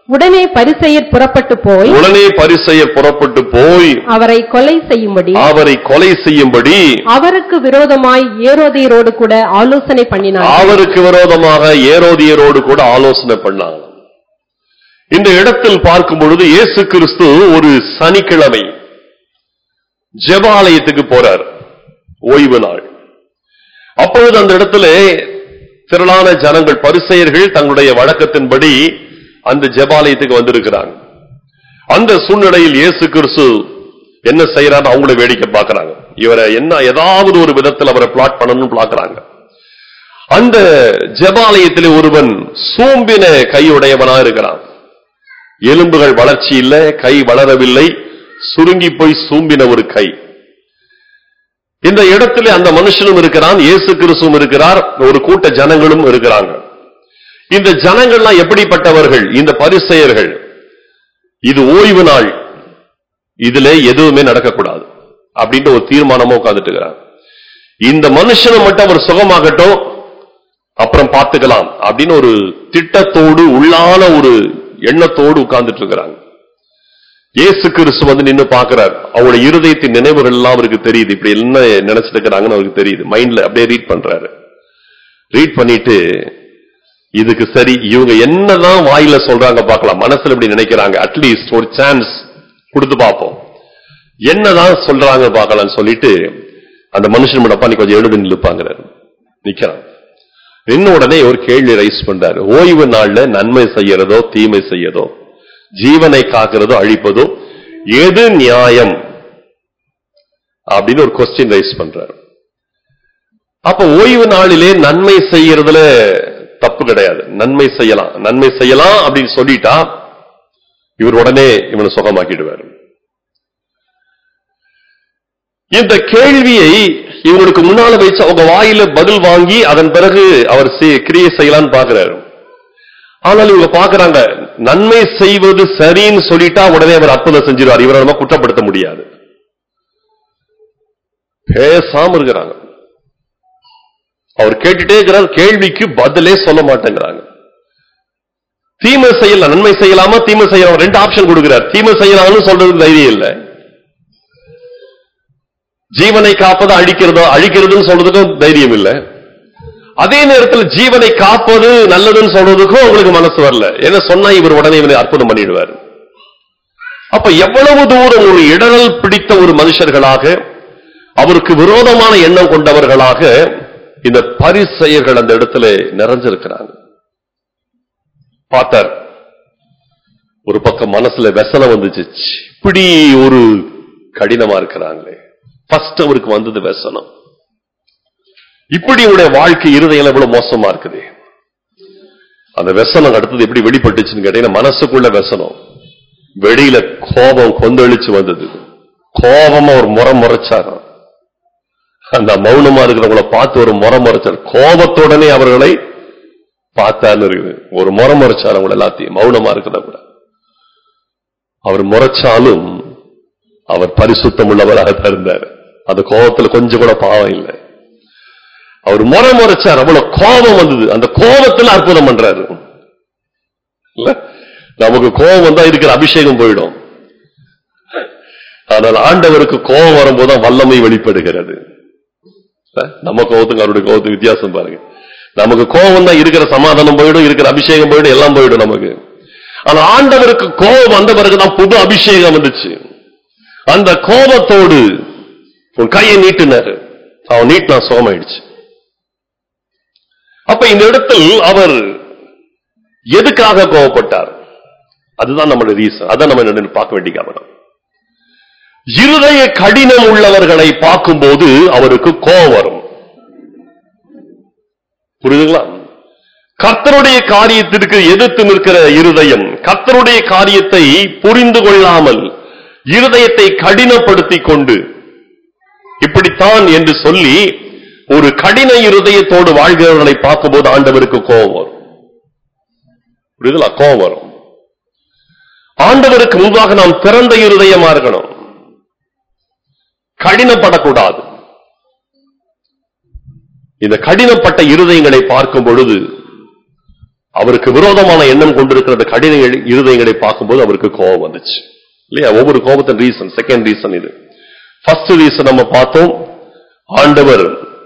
உடனே பரிசெயர் புறப்பட்டு போய் உடனே பரிசெயர் புறப்பட்டு போய் அவரை கொலை செய்யும்படி அவரை கொலை செய்யும்படி அவருக்கு விரோதமாய் ஏரோதியரோடு கூட ஆலோசனை பண்ணினார் அவருக்கு விரோதமாக ஏரோதியரோடு கூட ஆலோசனை பண்ணாங்க இந்த இடத்தில் பார்க்கும் பொழுது இயேசு கிறிஸ்து ஒரு சனிக்கிழமை ஜெபாலயத்துக்கு போறார் ஓய்வு நாள் அப்பொழுது அந்த இடத்துல திரளான ஜனங்கள் பரிசெயர்கள் தங்களுடைய வழக்கத்தின்படி அந்த ஜெபாலயத்துக்கு வந்திருக்கிறாங்க அந்த சூழ்நிலையில் இயேசு கிறிஸ்து என்ன செய்யறாரு அவங்கள வேடிக்கை பார்க்கறாங்க இவரை என்ன ஏதாவது ஒரு விதத்தில் அவரை பிளாட் பண்ணணும்னு பார்க்கறாங்க அந்த ஜெபாலயத்திலே ஒருவன் சூம்பின கையுடையவனா இருக்கிறான் எலும்புகள் வளர்ச்சி இல்ல கை வளரவில்லை சுருங்கி போய் சூம்பின ஒரு கை இந்த இடத்திலே அந்த மனுஷனும் இருக்கிறான் இயேசு கிறிஸ்துவும் இருக்கிறார் ஒரு கூட்ட ஜனங்களும் இருக்கிறாங்க இந்த ஜனங்கள்லாம் எப்படிப்பட்டவர்கள் இந்த பரிசெயர்கள் இது ஓய்வு நாள் இதுல எதுவுமே நடக்கக்கூடாது அப்படின்ற ஒரு தீர்மானமா உட்கார்ந்துட்டு இருக்கிறாங்க இந்த மனுஷனை மட்டும் அவர் சுகமாகட்டும் அப்புறம் பார்த்துக்கலாம் அப்படின்னு ஒரு திட்டத்தோடு உள்ளான ஒரு எண்ணத்தோடு உட்கார்ந்துட்டு இருக்கிறாங்க இயேசு கிறிஸ்து வந்து நின்னு பார்க்கிறார் அவருடைய இருதயத்தின் நினைவுகள் எல்லாம் அவருக்கு தெரியுது இப்படி என்ன நினைச்சிட்டு இருக்கிறாங்கன்னு அவருக்கு தெரியுது மைண்ட்ல அப்படியே ரீட் பண்றாரு ரீட் பண்ணிட்டு இதுக்கு சரி இவங்க என்னதான் வாயில சொல்றாங்க பார்க்கலாம் மனசுல இப்படி நினைக்கிறாங்க அட்லீஸ்ட் ஒரு சான்ஸ் கொடுத்து பார்ப்போம் என்னதான் சொல்றாங்க பார்க்கலாம்னு சொல்லிட்டு அந்த மனுஷன் முடப்பா நீ கொஞ்சம் எழுது நிலுப்பாங்கிறாரு நிக்கிறான் நின்ன உடனே ஒரு கேள்வி ரைஸ் பண்றாரு ஓய்வு நாள்ல நன்மை செய்யறதோ தீமை செய்யறதோ ஜீவனை காக்கிறதோ அழிப்பதோ எது நியாயம் அப்படின்னு ஒரு கொஸ்டின் ரைஸ் பண்றாரு அப்ப ஓய்வு நாளிலே நன்மை செய்யறதுல தப்பு கிடையாது நன்மை செய்யலாம் நன்மை செய்யலாம் அப்படின்னு சொல்லிட்டா இவர் உடனே இவனை சுகமாக்கிடுவார் இந்த கேள்வியை இவங்களுக்கு முன்னால வச்சு அவங்க வாயில பதில் வாங்கி அதன் பிறகு அவர் செய்- கிரியை செய்யலாம்னு பாக்குறாரு ஆனால் இவங்க பாக்குறாங்க நன்மை செய்வது சரின்னு சொல்லிட்டா உடனே அவர் அற்புதம் செஞ்சிருவார் இவரை நம்ம குற்றப்படுத்த முடியாது பேசாம இருக்கிறாங்க அவர் கேட்டுட்டே இருக்கிறார் கேள்விக்கு பதிலே சொல்ல மாட்டேங்கிறாங்க தீமை செய்யலாம் நன்மை செய்யலாமா தீமை செய்யலாம் ரெண்டு ஆப்ஷன் கொடுக்கிறார் தீமை செய்யலாம்னு சொல்றதுக்கு தைரியம் இல்லை ஜீவனை காப்பது அழிக்கிறதோ அழிக்கிறதுன்னு சொல்றதுக்கும் தைரியம் இல்லை அதே நேரத்தில் ஜீவனை காப்பது நல்லதுன்னு சொல்றதுக்கும் உங்களுக்கு மனசு வரல என்ன சொன்னா இவர் உடனே இவனை அற்புதம் பண்ணிடுவார் அப்ப எவ்வளவு தூரம் ஒரு இடரல் பிடித்த ஒரு மனுஷர்களாக அவருக்கு விரோதமான எண்ணம் கொண்டவர்களாக இந்த பரிசெயர்கள் அந்த இடத்துல நிறைஞ்சிருக்கிறாங்க பார்த்தார் ஒரு பக்கம் மனசுல வெசனம் வந்துச்சு ச்சீ, இப்படி ஒரு கடினமா இருக்கிறாங்களே ஃபர்ஸ்ட் அவருக்கு வந்தது வெசனம் இப்படி உடைய வாழ்க்கை இருதயம் எவ்வளவு மோசமா இருக்குது அந்த வெசனம் அடுத்தது எப்படி வெளிப்பட்டுச்சுன்னு கேட்டீங்கன்னா மனசுக்குள்ள வெசனம் வெளியில கோபம் கொந்தளிச்சு வந்தது கோபமா ஒரு முறை முறைச்சாராம் அந்த மௌனமா இருக்கிறவங்கள பார்த்து ஒரு முறை முறைச்சார் கோபத்துடனே அவர்களை பார்த்தான்னு இருக்குது ஒரு முறை முறைச்சார் அவங்க எல்லாத்தையும் மௌனமா இருக்கிறத கூட அவர் முறைச்சாலும் அவர் பரிசுத்தம் உள்ளவராக தான் இருந்தார் அந்த கோபத்துல கொஞ்சம் கூட பாவம் இல்லை அவர் முறை முறைச்சார் அவ்வளவு கோபம் வந்தது அந்த கோபத்துல அற்புதம் பண்றாரு இல்ல நமக்கு கோபம் வந்தா இருக்கிற அபிஷேகம் போயிடும் ஆனால் ஆண்டவருக்கு கோபம் வரும்போது தான் வல்லமை வெளிப்படுகிறது இல்ல? நம்ம கோபத்துக்கு அவருடைய கோபத்துக்கு வித்தியாசம் பாருங்க நமக்கு கோபம் தான் இருக்கிற சமாதானம் போயிடும் இருக்கிற அபிஷேகம் போயிடும் எல்லாம் போயிடும் நமக்கு ஆனா ஆண்டவருக்கு கோபம் வந்த பிறகுதான் புது அபிஷேகம் வந்துச்சு அந்த கோபத்தோடு உன் கையை நீட்டினாரு அவன் நீட்டினா சோமாயிடுச்சு அப்ப இந்த இடத்தில் அவர் எதுக்காக கோபப்பட்டார் அதுதான் நம்மளுடைய ரீசன் அதான் நம்ம நின்னு பார்க்க வேண்டிய கவனம் இருதய கடினம் உள்ளவர்களை பார்க்கும்போது அவருக்கு கோபம் வரும் புரியுதுங்களா கர்த்தருடைய காரியத்திற்கு எதிர்த்து நிற்கிற இருதயம் கர்த்தருடைய காரியத்தை புரிந்து கொள்ளாமல் இருதயத்தை கடினப்படுத்திக் கொண்டு இப்படித்தான் என்று சொல்லி ஒரு கடின இருதயத்தோடு வாழ்கிறவர்களை பார்க்கும்போது ஆண்டவருக்கு கோபம் வரும் புரியுதுங்களா கோபம் வரும் ஆண்டவருக்கு முன்பாக நாம் திறந்த இருதயமா இருக்கணும் கடினப்படக்கூடாது இந்த கடினப்பட்ட இருதயங்களை பார்க்கும் பொழுது அவருக்கு விரோதமான எண்ணம் கொண்டிருக்கிற அந்த கடின இரு- இருதயங்களை பார்க்கும்போது அவருக்கு கோபம் வந்துச்சு இல்லையா ஒவ்வொரு கோபத்தின் ரீசன் செகண்ட் ரீசன் இது ஃபர்ஸ்ட் ரீசன் நம்ம பார்த்தோம் ஆண்டவர்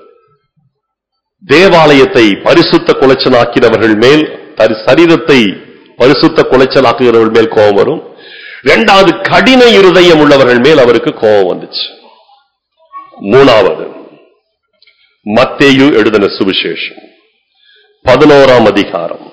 தேவாலயத்தை பரிசுத்த குலைச்சலாக்கினவர்கள் மேல் தரி சரீரத்தை பரிசுத்த குலைச்சலாக்குகிறவர்கள் மேல் கோபம் வரும் இரண்டாவது கடின இருதயம் உள்ளவர்கள் மேல் அவருக்கு கோபம் வந்துச்சு மூணாவது மத்தேயு எழுதின சுவிசேஷம் பதினோராம் அதிகாரம்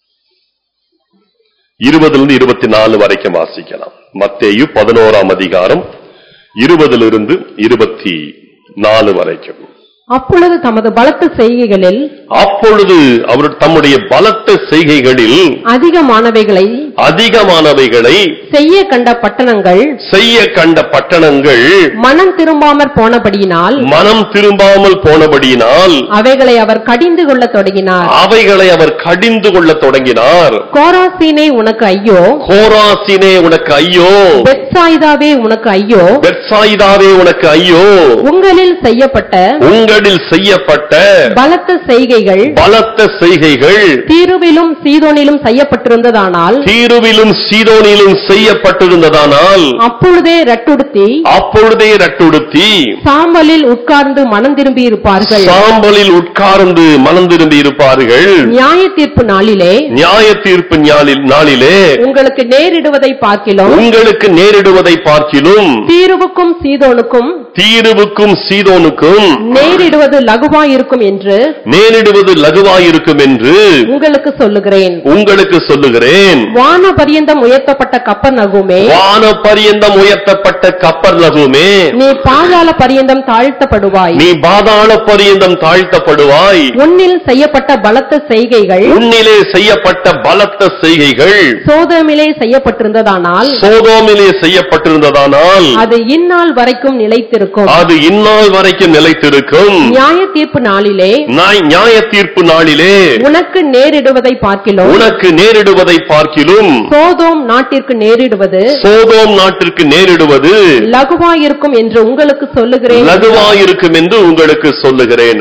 இருபதிலிருந்து இருபத்தி நாலு வரைக்கும் வாசிக்கலாம் மத்தேயு பதினோராம் அதிகாரம் இருபதிலிருந்து இருபத்தி நாலு வரைக்கும் அப்பொழுது தமது பலத்த செய்கைகளில் அப்பொழுது அவர் தம்முடைய பலத்த செய்கைகளில் அதிகமானவைகளை அதிகமானவைகளை செய்ய கண்ட பட்டணங்கள் செய்ய கண்ட பட்டணங்கள் மனம் திரும்பாமற் போனபடியினால் மனம் திரும்பாமல் போனபடியினால் அவைகளை அவர் கடிந்து கொள்ளத் தொடங்கினார் அவைகளை அவர் கடிந்து கொள்ளத் தொடங்கினார் கோராசீனே உனக்கு ஐயோ கோராசினே உனக்கு ஐயோ பெத்சாயிதாவே உனக்கு ஐயோ பெட்சாயிதாவே உனக்கு ஐயோ உங்களில் செய்யப்பட்ட உங்களில் செய்யப்பட்ட பலத்த செய்கைகள் பலத்த செய்கைகள் தீருவிலும் சீதோனிலும் செய்யப்பட்டிருந்ததானால் தீருவிலும் சீதோனிலும் செய்யப்பட்டிருந்ததானால் அப்பொழுதே ரட்டுடுத்தி அப்பொழுதே ரட்டுடுத்தி சாம்பலில் உட்கார்ந்து மனம் திரும்பி இருப்பார்கள் சாம்பலில் உட்கார்ந்து மனம் திரும்பி இருப்பார்கள் நியாய தீர்ப்பு நாளிலே நியாய தீர்ப்பு நாளில் நாளிலே உங்களுக்கு நேரிடுவதை பார்க்கிலும் உங்களுக்கு நேரிடுவதை பார்க்கிலும் தீருவுக்கும் சீதோனுக்கும் தீருவுக்கும் சீதோனுக்கும் நேரிடுவது லகுவாயிருக்கும் என்று நேரிடுவது லகுவாயிருக்கும் என்று உங்களுக்கு சொல்லுகிறேன் உங்களுக்கு சொல்லுகிறேன் வான பரியந்தம் உயர்த்தப்பட்ட கப்பர் நகுமே வான பரியந்தம் உயர்த்தப்பட்ட கப்பர் லகுமே நீ பாதாள பரியந்தம் தாழ்த்தப்படுவாய் நீ பாதாள பரியந்தம் தாழ்த்தப்படுவாய் உன்னில் செய்யப்பட்ட பலத்த செய்கைகள் உன்னிலே செய்யப்பட்ட பலத்த செய்கைகள் சோதமிலே செய்யப்பட்டிருந்ததானால் சோதோமிலே செய்யப்பட்டிருந்ததானால் அது இந்நாள் வரைக்கும் நிலைத்திருக்கும் அது இந்நாள் வரைக்கும் நிலைத்திருக்கும் நியாய தீர்ப்பு நாளிலே நாய் நியாய தீர்ப்பு நாளிலே உனக்கு நேரிடுவதை பார்க்கிலும் உனக்கு நேரிடுவதை பார்க்கிலும் சோதோம் நாட்டிற்கு நேரிடுவது சோதோம் நாட்டிற்கு நேரிடுவது லகுவாயிருக்கும் என்று உங்களுக்கு சொல்லுகிறேன் லகுவாயிருக்கும் என்று உங்களுக்கு சொல்லுகிறேன்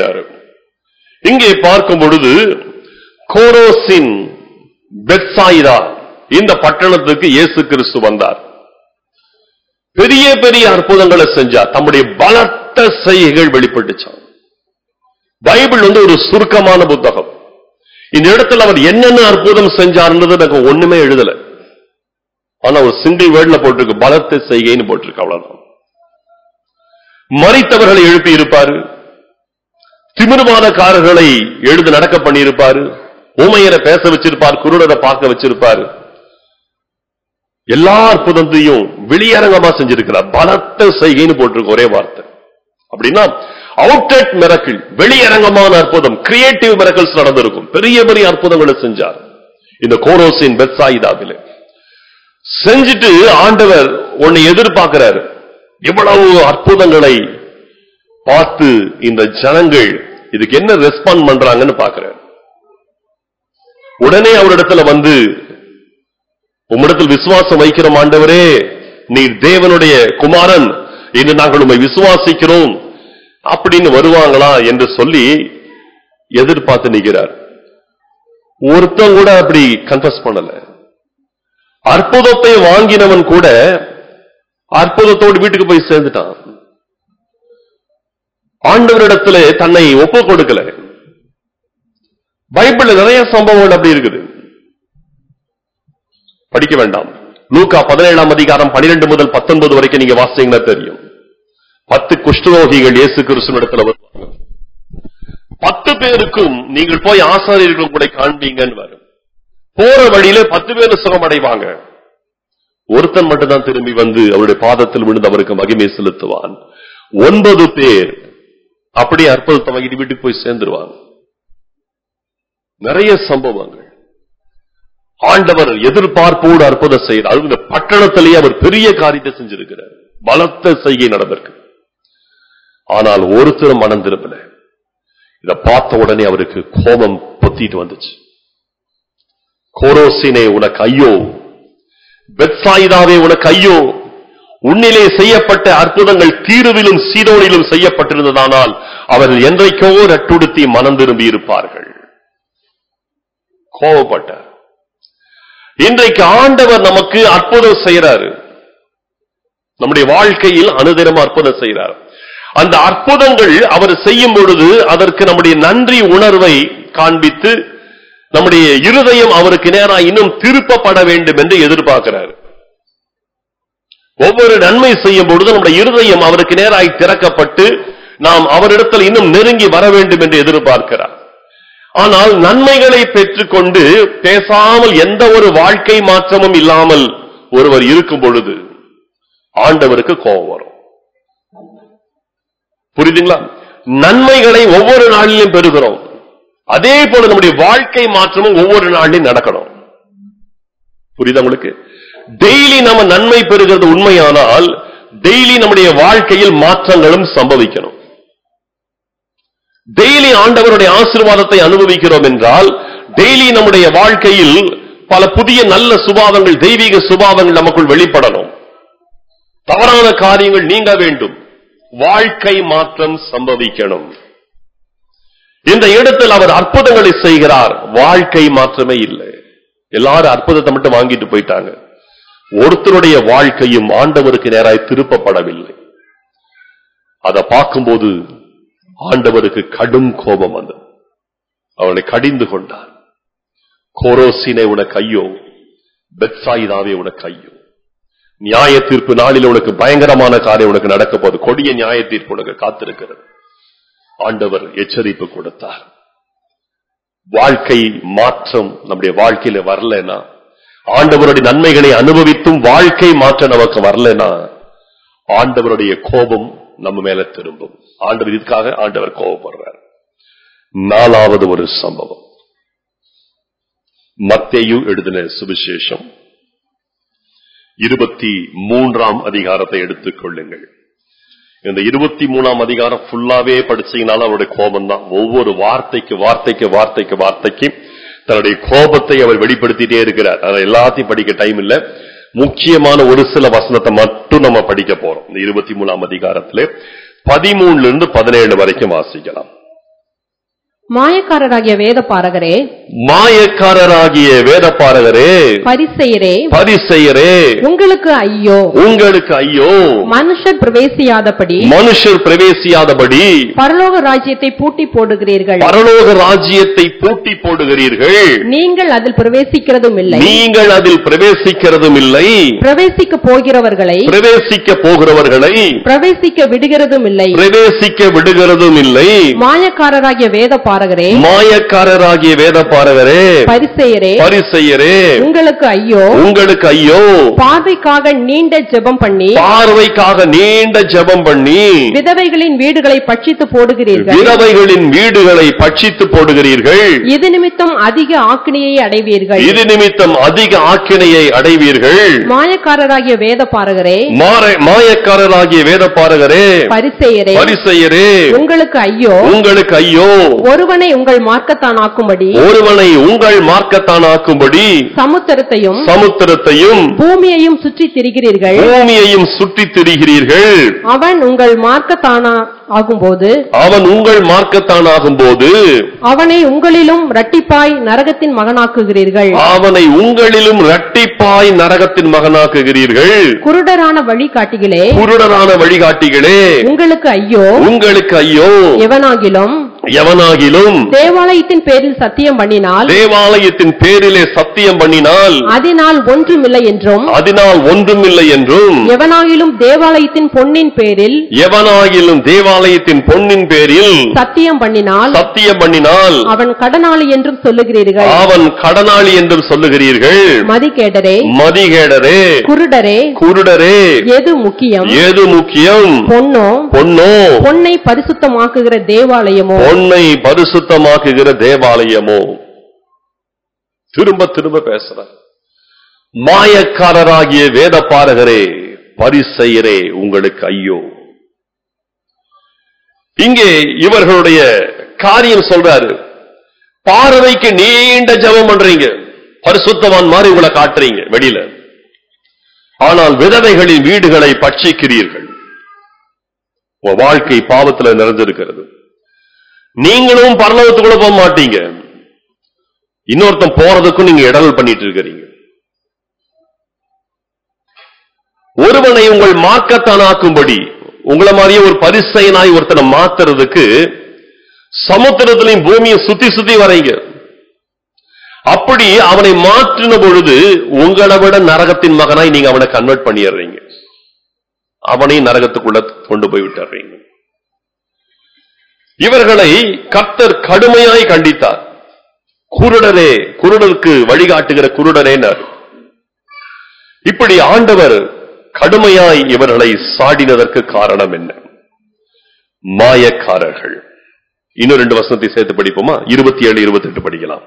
இங்கே பார்க்கும் பொழுது கோரோசின் பெத்சாயிதா இந்த பட்டணத்துக்கு இயேசு கிறிஸ்து வந்தார் பெரிய பெரிய அற்புதங்களை செஞ்சார் தம்முடைய பலத்த செய்கைகள் வெளிப்பட்டுச்சான் பைபிள் வந்து ஒரு சுருக்கமான புத்தகம் இந்த இடத்துல அவர் என்னென்ன அற்புதம் செஞ்சார்ன்றது எனக்கு ஒண்ணுமே எழுதல ஆனா ஒரு சிங்கிள் வேர்ட்ல போட்டிருக்கு பலத்த செய்கைன்னு போட்டிருக்கு அவ்வளவுதான் மறித்தவர்களை எழுப்பி இருப்பாரு திமிர்வாதக்காரர்களை எழுந்து நடக்க பண்ணியிருப்பாரு ஊமையரை பேச வச்சிருப்பார் குருடரை பார்க்க வச்சிருப்பாரு எல்லா அற்புதத்தையும் வெளியரங்கமா செஞ்சிருக்கிறார் பலத்த செய்கைன்னு போட்டிருக்கு ஒரே வார்த்தை அப்படின்னா அவுட்டட் மிரக்கிள் வெளியரங்கமான அற்புதம் கிரியேட்டிவ் மிரக்கல்ஸ் நடந்திருக்கும் பெரிய பெரிய அற்புதங்களை செஞ்சார் இந்த கோரோசின் பெத்சாயிதாவிலே செஞ்சுட்டு ஆண்டவர் உன்னை எதிர்பார்க்கிறாரு இவ்வளவு அற்புதங்களை பார்த்து இந்த ஜனங்கள் இதுக்கு என்ன ரெஸ்பாண்ட் பண்றாங்கன்னு பார்க்கிறார் உடனே அவரிடத்துல வந்து உம்மிடத்தில் விசுவாசம் வைக்கிறோம் ஆண்டவரே நீர் தேவனுடைய குமாரன் என்று நாங்கள் உம்மை விசுவாசிக்கிறோம் அப்படின்னு வருவாங்களா என்று சொல்லி எதிர்பார்த்து நிற்கிறார் ஒருத்தன் கூட அப்படி கன்ஃபஸ் பண்ணல அற்புதத்தை வாங்கினவன் கூட அற்புதத்தோடு வீட்டுக்கு போய் சேர்ந்துட்டான் ஆண்டவரிடத்துல தன்னை ஒப்பு கொடுக்கல பைபிள்ல நிறைய சம்பவங்கள் அப்படி இருக்குது படிக்க வேண்டாம் லூக்கா பதினேழாம் அதிகாரம் பனிரெண்டு முதல் பத்தொன்பது வரைக்கும் நீங்க வாசிங்கன்னா தெரியும் பத்து குஷ்டரோகிகள் இயேசு கிறிஸ்துவிடத்துல வருவாங்க பத்து பேருக்கும் நீங்கள் போய் ஆசாரியர்கள் கூட காண்பீங்கன்னு வரும் போற வழியில பத்து பேர் சுகமடைவாங்க ஒருத்தன் மட்டும்தான் திரும்பி வந்து அவருடைய பாதத்தில் விழுந்து அவருக்கு மகிமை செலுத்துவான் ஒன்பது பேர் அப்படியே அற்புதத்தை வாங்கிட்டு வீட்டுக்கு போய் சேர்ந்துருவாங்க நிறைய சம்பவங்கள் ஆண்டவர் எதிர்பார்ப்போடு அற்புதம் செய்கிறார் அது இந்த பட்டணத்திலேயே அவர் பெரிய காரியத்தை செஞ்சிருக்கிறார் பலத்த செய்கை நடந்திருக்கு ஆனால் ஒருத்தரும் மனம் திரும்பல இத பார்த்த உடனே அவருக்கு கோபம் பொத்திட்டு வந்துச்சு கோரோசினே உனக்கு ஐயோ பெத்சாயிதாவே உனக்கு ஐயோ உன்னிலே செய்யப்பட்ட அற்புதங்கள் தீருவிலும் சீதோனிலும் செய்யப்பட்டிருந்ததானால் அவர்கள் என்றைக்கோ ரட்டுடுத்தி மனம் திரும்பி இருப்பார்கள் கோபப்பட்டார் இன்றைக்கு ஆண்டவர் நமக்கு அற்புதம் செய்யறாரு நம்முடைய வாழ்க்கையில் அனுதினம் அற்புதம் செய்கிறார் அந்த அற்புதங்கள் அவர் செய்யும் பொழுது அதற்கு நம்முடைய நன்றி உணர்வை காண்பித்து நம்முடைய இருதயம் அவருக்கு நேராக இன்னும் திருப்பப்பட வேண்டும் என்று எதிர்பார்க்கிறார் ஒவ்வொரு நன்மை செய்யும் பொழுது நம்முடைய இருதயம் அவருக்கு நேராய் திறக்கப்பட்டு நாம் அவரிடத்தில் இன்னும் நெருங்கி வர வேண்டும் என்று எதிர்பார்க்கிறார் ஆனால் நன்மைகளை பெற்றுக்கொண்டு பேசாமல் எந்த ஒரு வாழ்க்கை மாற்றமும் இல்லாமல் ஒருவர் இருக்கும் பொழுது ஆண்டவருக்கு கோபம் வரும் புரியுதுங்களா நன்மைகளை ஒவ்வொரு நாளிலும் பெறுகிறோம் அதே போல நம்முடைய வாழ்க்கை மாற்றமும் ஒவ்வொரு நாளிலும் நடக்கணும் புரியுதா உங்களுக்கு டெய்லி நம்ம நன்மை பெறுகிறது உண்மையானால் டெய்லி நம்முடைய வாழ்க்கையில் மாற்றங்களும் சம்பவிக்கணும் டெய்லி ஆண்டவருடைய ஆசீர்வாதத்தை அனுபவிக்கிறோம் என்றால் டெய்லி நம்முடைய வாழ்க்கையில் பல புதிய நல்ல சுபாவங்கள் தெய்வீக சுபாவங்கள் நமக்குள் வெளிப்படணும் தவறான காரியங்கள் நீங்க வேண்டும் வாழ்க்கை மாற்றம் சம்பவிக்கணும் இந்த இடத்தில் அவர் அற்புதங்களை செய்கிறார் வாழ்க்கை மாற்றமே இல்லை எல்லாரும் அற்புதத்தை மட்டும் வாங்கிட்டு போயிட்டாங்க ஒருத்தருடைய வாழ்க்கையும் ஆண்டவருக்கு நேராய் திருப்பப்படவில்லை அதை பார்க்கும்போது ஆண்டவருக்கு கடும் கோபம் வந்தது அவனை கடிந்து கொண்டார் கோரோசினை உனக்கு ஐயோ பெத்சாயிதாவே உனக்கு ஐயோ நியாய தீர்ப்பு நாளில் உனக்கு பயங்கரமான காரியம் உனக்கு நடக்க போகுது கொடிய நியாய தீர்ப்பு உனக்கு காத்திருக்கிறது ஆண்டவர் எச்சரிப்பு கொடுத்தார் வாழ்க்கை மாற்றம் நம்முடைய வாழ்க்கையில வரலனா ஆண்டவருடைய நன்மைகளை அனுபவித்தும் வாழ்க்கை மாற்றம் நமக்கு வரலனா ஆண்டவருடைய கோபம் நம்ம மேல திரும்பும் ஆண்டவர் இதுக்காக ஆண்டவர் கோபப்படுறார் நாலாவது ஒரு சம்பவம் மத்தேயு எழுதின சுவிசேஷம் இருபத்தி மூன்றாம் அதிகாரத்தை எடுத்துக் கொள்ளுங்கள் இந்த இருபத்தி மூணாம் அதிகாரம் ஃபுல்லாவே படிச்சீங்கனாலும் அவருடைய கோபம் தான் ஒவ்வொரு வார்த்தைக்கு வார்த்தைக்கு வார்த்தைக்கு வார்த்தைக்கு தன்னுடைய கோபத்தை அவர் வெளிப்படுத்திட்டே இருக்கிறார் அதை எல்லாத்தையும் படிக்க டைம் இல்ல முக்கியமான ஒரு சில வசனத்தை மட்டும் நம்ம படிக்க போறோம் இந்த இருபத்தி மூணாம் அதிகாரத்திலே பதிமூணுல இருந்து பதினேழு வரைக்கும் வாசிக்கலாம் மாயக்காரராகிய வேத பாரகரே மாயக்காரராகிய வேதப்பாரகரே பரிசெயரே பரிசெயரே உங்களுக்கு ஐயோ உங்களுக்கு ஐயோ மனுஷர் பிரவேசியாதபடி மனுஷர் பிரவேசியாதபடி பரலோக ராஜ்யத்தை பூட்டி போடுகிறீர்கள் பரலோக ராஜ்யத்தை பூட்டி போடுகிறீர்கள் நீங்கள் அதில் பிரவேசிக்கிறதும் இல்லை நீங்கள் அதில் பிரவேசிக்கிறதும் இல்லை பிரவேசிக்க போகிறவர்களை பிரவேசிக்க போகிறவர்களை பிரவேசிக்க விடுகிறதும் இல்லை பிரவேசிக்க விடுகிறதும் இல்லை மாயக்காரராகிய வேத பாரகரே மாயக்காரராகிய வேதப்பாரகரே பரிசெயரே பரிசெயரே உங்களுக்கு ஐயோ உங்களுக்கு ஐயோ பார்வைக்காக நீண்ட ஜெபம் பண்ணி பார்வைக்காக நீண்ட ஜெபம் பண்ணி விதவைகளின் வீடுகளை பட்சித்து போடுகிறீர்கள் விதவைகளின் வீடுகளை பட்சித்து போடுகிறீர்கள் இது நிமித்தம் அதிக ஆக்கினியை அடைவீர்கள் இது நிமித்தம் அதிக ஆக்கினையை அடைவீர்கள் மாயக்காரராகிய வேத பாரகரே மாற- மாயக்காரராகிய வேதப்பாரகரே பரிசெயரே பரிசெயரே உங்களுக்கு ஐயோ உங்களுக்கு ஐயோ ஒருவனை உங்கள் மார்க்கத்தானாக்கும்படி ஒருவனை உங்கள் மார்க்கத்தானாக்கும்படி சமுத்திரத்தையும் சமுத்திரத்தையும் பூமியையும் சுற்றி திரிகிறீர்கள் பூமியையும் சுற்றித் திரிகிறீர்கள் அவன் உங்கள் மார்க்கத்தானா ஆகும்போது அவன் உங்கள் மார்க்கத்தானாகும் போது அவனை உங்களிலும் இரட்டிப்பாய் நரகத்தின் மகனாக்குகிறீர்கள் அவனை உங்களிலும் இரட்டிப்பாய் நரகத்தின் மகனாக்குகிறீர்கள் குருடரான வழிகாட்டிகளே குருடரான வழிகாட்டிகளே உங்களுக்கு ஐயோ உங்களுக்கு ஐயோ எவனாகிலும் எவனாகிலும் தேவாலயத்தின் பேரில் சத்தியம் பண்ணினால் தேவாலயத்தின் பேரிலே சத்தியம் பண்ணினால் அதனால் ஒன்றுமில்லை என்றும் அதனால் ஒன்றுமில்லை என்றும் எவனாகிலும் தேவாலயத்தின் பொன்னின் பேரில் எவனாகிலும் தேவாலயத்தின் பொன்னின் பேரில் சத்தியம் பண்ணினால் சத்தியம் பண்ணினால் அவன் கடனாளி என்றும் சொல்லுகிறீர்கள் அவன் கடனாளி என்றும் சொல்லுகிறீர்கள் மதிகேடரே மதிகேடரே குருடரே குருடரே எது முக்கியம் ஏது முக்கியம் பொன்னோ பொன்னோ பொன்னை பரிசுத்தமாக்குகிற தேவாலயமோ பொன்னை பரிசுத்தமாக்குகிற தேவாலயமோ திரும்ப திரும்ப பேசுறார் மாயக்காரராகிய வேதப்பாரகரே பரிசெயரே உங்களுக்கு ஐயோ இங்கே இவர்களுடைய காரியம் சொல்றாரு பார்வைக்கு நீண்ட ஜெபம் பண்றீங்க பரிசுத்தவான் மாதிரி உங்களை காட்டுறீங்க வெளியில ஆனால் விதவைகளின் வீடுகளை பட்சிக்கிறீர்கள் உங்க வாழ்க்கை பாவத்துல நிறைஞ்சிருக்கிறது நீங்களும் பரலோகத்துக்குள்ள போக மாட்டீங்க இன்னொருத்தன் போறதுக்கும் நீங்க இடல் பண்ணிட்டு இருக்கிறீங்க ஒருவனை உங்கள் மார்க்கத்தானாக்கும்படி உங்களை மாதிரியே ஒரு பரிசைனாய் ஒருத்தனை மாத்துறதுக்கு சமுத்திரத்திலையும் பூமியை சுத்தி சுத்தி வரைங்க அப்படி அவனை மாற்றின பொழுது உங்களை விட நரகத்தின் மகனாய் நீங்க அவனை கன்வெர்ட் பண்ணிடுறீங்க அவனையும் நரகத்துக்குள்ள கொண்டு போய் விட்டுறீங்க இவர்களை கர்த்தர் கடுமையாய் கண்டித்தார் குருடரே குருடருக்கு வழிகாட்டுகிற குருடரேனர் இப்படி ஆண்டவர் கடுமையாய் இவர்களை சாடினதற்கு காரணம் என்ன மாயக்காரர்கள் இன்னும் ரெண்டு வசனத்தை சேர்த்து படிப்போமா இருபத்தி ஏழு இருபத்தி எட்டு படிக்கலாம்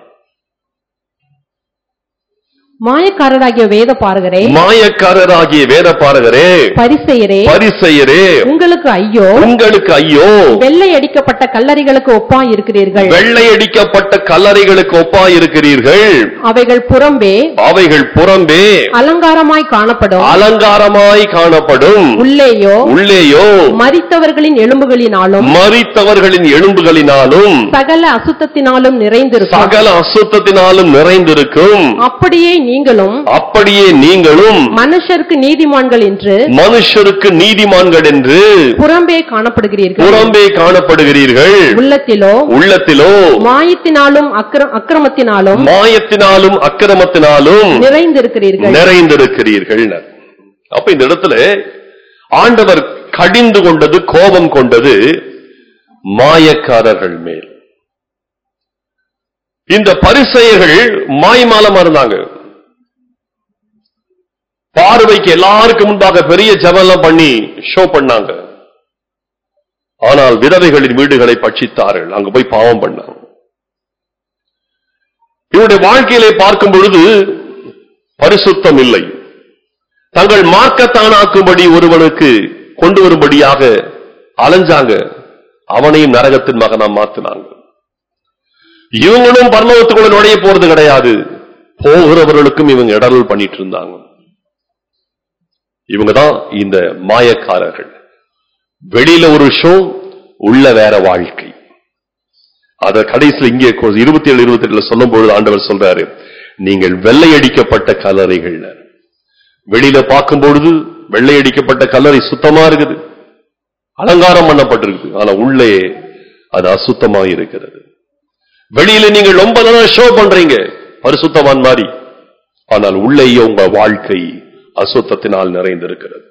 மாயக்காரராகிய வேத பாரகரே மாயக்காரராகிய வேத பாரகரே பரிசெயரே பரிசெயரே உங்களுக்கு ஐயோ உங்களுக்கு ஐயோ வெள்ளை அடிக்கப்பட்ட கல்லறைகளுக்கு ஒப்பாய் இருக்கிறீர்கள் வெள்ளையடிக்கப்பட்ட கல்லறைகளுக்கு ஒப்பாயிருக்கிறீர்கள் அவைகள் புறம்பே அவைகள் புறம்பே அலங்காரமாய் காணப்படும் அலங்காரமாய் காணப்படும் உள்ளேயோ உள்ளேயோ மரித்தவர்களின் எலும்புகளினாலும் மரித்தவர்களின் எலும்புகளினாலும் சகல அசுத்தத்தினாலும் நிறைந்திருக்கும் சகல அசுத்தத்தினாலும் நிறைந்திருக்கும் அப்படியே நீங்களும் அப்படியே நீங்களும் மனுஷருக்கு நீதிமான்கள் என்று மனுஷருக்கு நீதிமான்கள் என்று புறம்பே காணப்படுகிறீர்கள் புறம்பே காணப்படுகிறீர்கள் உள்ளத்திலோ உள்ளத்திலோ மாயத்தினாலும் அக்கிர- அக்கிரமத்தினாலும் மாயத்தினாலும் அக்கிரமத்தினாலும் நிறைந்திருக்கிறீர்கள் நிறைந்திருக்கிறீர்கள் அப்ப இந்த இடத்துல ஆண்டவர் கடிந்து கொண்டது கோபம் கொண்டது மாயக்காரர்கள் மேல் இந்த பரிசெயர்கள் மாய்மாலமா இருந்தாங்க பார்வைக்கு எல்லாருக்கும் முன்பாக பெரிய ஜெபம்லாம் பண்ணி ஷோ பண்ணாங்க ஆனால் விதவைகளின் வீடுகளை பட்சித்தார்கள் அங்க போய் பாவம் பண்ணாங்க இவருடைய வாழ்க்கையிலே பார்க்கும் பொழுது பரிசுத்தம் இல்லை தங்கள் மார்க்கத்தானாக்கும்படி ஒருவனுக்கு கொண்டு வரும்படியாக அலைஞ்சாங்க அவனையும் நரகத்தின் மகனா மாத்தினாங்க இவங்களும் பரலோகத்துக்குள்ள நுழைய போறது கிடையாது போகிறவர்களுக்கும் இவங்க இடரல் பண்ணிட்டு இருந்தாங்க இவங்க தான் இந்த மாயக்காரர்கள் வெளியில ஒரு ஷோ உள்ள வேற வாழ்க்கை அத கடைசியில் இங்கே இருபத்தி ஏழு இருபத்தி எட்டுல சொல்லும் பொழுது ஆண்டவர் சொல்றாரு நீங்கள் வெள்ளையடிக்கப்பட்ட கல்லறைகள் வெளியில பார்க்கும் பொழுது வெள்ளையடிக்கப்பட்ட கல்லறை சுத்தமா இருக்குது அலங்காரம் பண்ணப்பட்டிருக்கு ஆனா உள்ளே அது அசுத்தமா இருக்கிறது வெளியில நீங்கள் ரொம்ப நல்லா ஷோ பண்றீங்க பரிசுத்தவான் மாதிரி ஆனால் உள்ளேயே உங்க வாழ்க்கை அசுத்தத்தினால் நிறைந்திருக்கிறது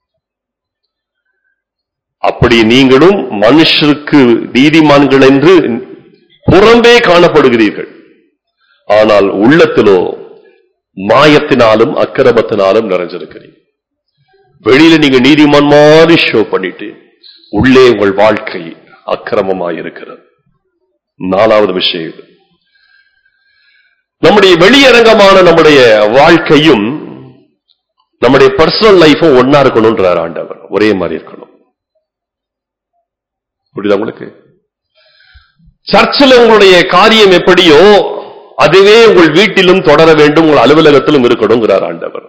அப்படி நீங்களும் மனுஷருக்கு நீதிமான்கள் என்று புறம்பே காணப்படுகிறீர்கள் ஆனால் உள்ளத்திலோ மாயத்தினாலும் அக்கிரமத்தினாலும் நிறைஞ்சிருக்கிறீங்க வெளியில நீங்க நீதிமான் மாதிரி ஷோ பண்ணிட்டு உள்ளே உங்கள் வாழ்க்கை அக்கிரமமாயிருக்கிறது நாலாவது விஷயம் இது. நம்முடைய வெளியரங்கமான நம்முடைய வாழ்க்கையும் நம்முடைய பர்சனல் லைஃபும் ஒன்னா இருக்கணும்ன்றார் ஆண்டவர் ஒரே மாதிரி இருக்கணும் புரியுதா உங்களுக்கு சர்ச்சில் உங்களுடைய காரியம் எப்படியோ அதுவே உங்கள் வீட்டிலும் தொடர வேண்டும் உங்கள் அலுவலகத்திலும் இருக்கணுங்கிறார் ஆண்டவர்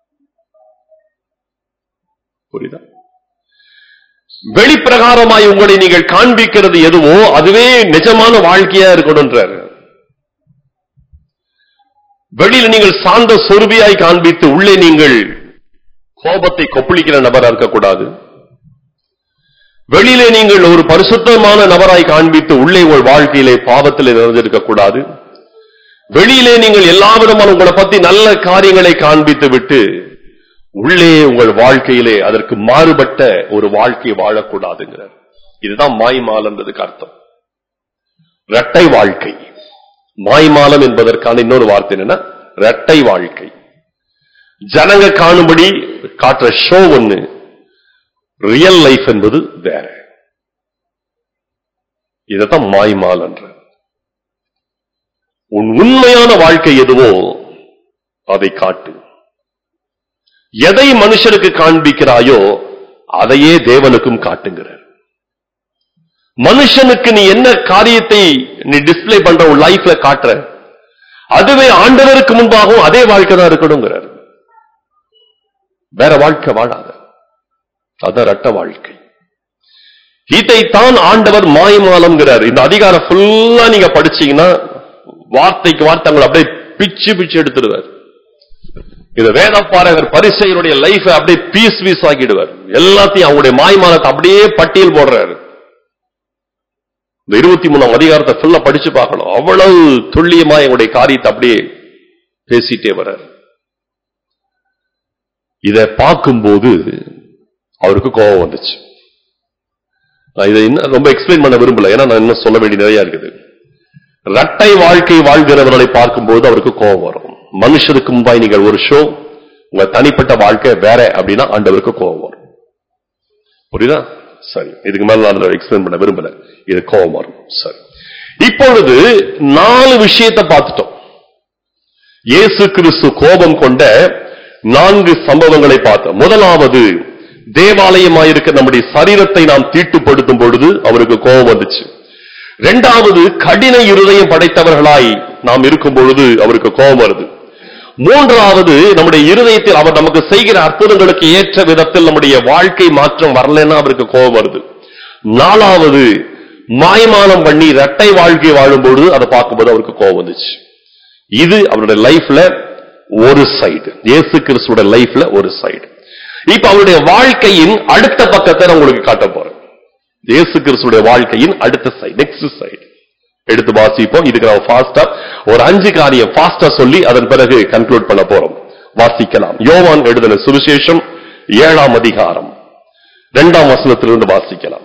புரியுதா வெளிப்பிரகாரமாய் உங்களை நீங்கள் காண்பிக்கிறது எதுவோ அதுவே நிஜமான வாழ்க்கையா இருக்கணும்ன்றார் வெளியில நீங்கள் சார்ந்த சொருபியாய் காண்பித்து உள்ளே நீங்கள் கோபத்தை கொப்பளிக்கிற நபரா இருக்கக்கூடாது வெளியிலே நீங்கள் ஒரு பரிசுத்தமான நபராய் காண்பித்து உள்ளே உங்கள் வாழ்க்கையிலே பாவத்தில் நிறைந்திருக்க கூடாது வெளியிலே நீங்கள் எல்லா விதமான உங்களை பத்தி நல்ல காரியங்களை காண்பித்து விட்டு உள்ளே உங்கள் வாழ்க்கையிலே அதற்கு மாறுபட்ட ஒரு வாழ்க்கையை வாழக்கூடாதுங்கிறார் இதுதான் மாய்மாலன்றதுக்கு அர்த்தம் இரட்டை வாழ்க்கை மாய்மாலம் என்பதற்கான இன்னொரு வார்த்தை என்னன்னா இரட்டை வாழ்க்கை ஜனங்க காணும்படி காட்டுற ஷோ ஒண்ணு ரியல் லைஃப் என்பது வேற இதத்தான் மாய்மால் என்ற உன் உண்மையான வாழ்க்கை எதுவோ அதை காட்டு எதை மனுஷனுக்கு காண்பிக்கிறாயோ அதையே தேவனுக்கும் காட்டுங்கிறார் மனுஷனுக்கு நீ என்ன காரியத்தை நீ டிஸ்ப்ளே பண்ற உன் லைஃப்ல காட்டுற அதுவே ஆண்டவருக்கு முன்பாகவும் அதே வாழ்க்கை தான் இருக்கணுங்கிறார் வேற வாழ்க்கை வாழாத அதான் ரட்ட வாழ்க்கை இதைத்தான் ஆண்டவர் மாய்மாலம்ங்கிறார் இந்த அதிகாரம் ஃபுல்லா நீங்க படிச்சீங்கன்னா வார்த்தைக்கு வார்த்தை அவங்களை அப்படியே பிச்சு பிச்சு எடுத்துடுவார் இந்த வேதப்பாரகர் பரிசையருடைய லைஃப் அப்படியே பீஸ் பீஸ் ஆக்கிடுவார் எல்லாத்தையும் அவங்களுடைய மாய்மாலத்தை அப்படியே பட்டியல் போடுறாரு இந்த இருபத்தி மூணாம் அதிகாரத்தை ஃபுல்லா படிச்சு பார்க்கணும் அவ்வளவு துல்லியமா எங்களுடைய காரியத்தை அப்படியே பேசிட்டே வர்றாரு இதை பார்க்கும்போது அவருக்கு கோபம் வந்துச்சு நான் இதை இன்னும் ரொம்ப எக்ஸ்பிளைன் பண்ண விரும்பல ஏன்னா நான் இன்னும் சொல்ல வேண்டிய நிறைய இருக்குது ரட்டை வாழ்க்கை வாழ்கிறவர்களை பார்க்கும்போது அவருக்கு கோபம் வரும் மனுஷருக்கு முன்பாய் நீங்கள் ஒரு ஷோ உங்க தனிப்பட்ட வாழ்க்கை வேற அப்படின்னா ஆண்டவருக்கு கோபம் வரும் புரியுதா சரி இதுக்கு மேல நான் எக்ஸ்பிளைன் பண்ண விரும்பல இது கோபம் வரும் சரி இப்பொழுது நாலு விஷயத்தை பார்த்துட்டோம் இயேசு கிறிஸ்து கோபம் கொண்ட நான்கு சம்பவங்களை பார்த்தோம் முதலாவது தேவாலயமாயிருக்க நம்முடைய சரீரத்தை நாம் தீட்டுப்படுத்தும் பொழுது அவருக்கு கோபம் வந்துச்சு இரண்டாவது கடின இருதயம் படைத்தவர்களாய் நாம் இருக்கும் பொழுது அவருக்கு கோபம் வருது மூன்றாவது நம்முடைய இருதயத்தில் அவர் நமக்கு செய்கிற அற்புதங்களுக்கு ஏற்ற விதத்தில் நம்முடைய வாழ்க்கை மாற்றம் வரலன்னா அவருக்கு கோபம் வருது நாலாவது மாயமானம் பண்ணி இரட்டை வாழ்க்கை வாழும்பொழுது அதை பார்க்கும்போது அவருக்கு கோபம் வந்துச்சு இது அவருடைய லைஃப்ல ஒரு சைடு இயேசு கிறிஸ்துவோட லைஃப்ல ஒரு சைடு இப்ப அவருடைய வாழ்க்கையின் அடுத்த பக்கத்தை நான் உங்களுக்கு காட்ட போறேன் இயேசு கிறிஸ்துடைய வாழ்க்கையின் அடுத்த சைடு நெக்ஸ்ட் சைடு எடுத்து வாசிப்போம் இதுக்கு நம்ம ஃபாஸ்டா ஒரு அஞ்சு காரியம் ஃபாஸ்டா சொல்லி அதன் பிறகு கன்க்ளூட் பண்ண போறோம் வாசிக்கலாம் யோவான் எழுதின சுவிசேஷம் ஏழாம் அதிகாரம் இரண்டாம் வசனத்திலிருந்து வாசிக்கலாம்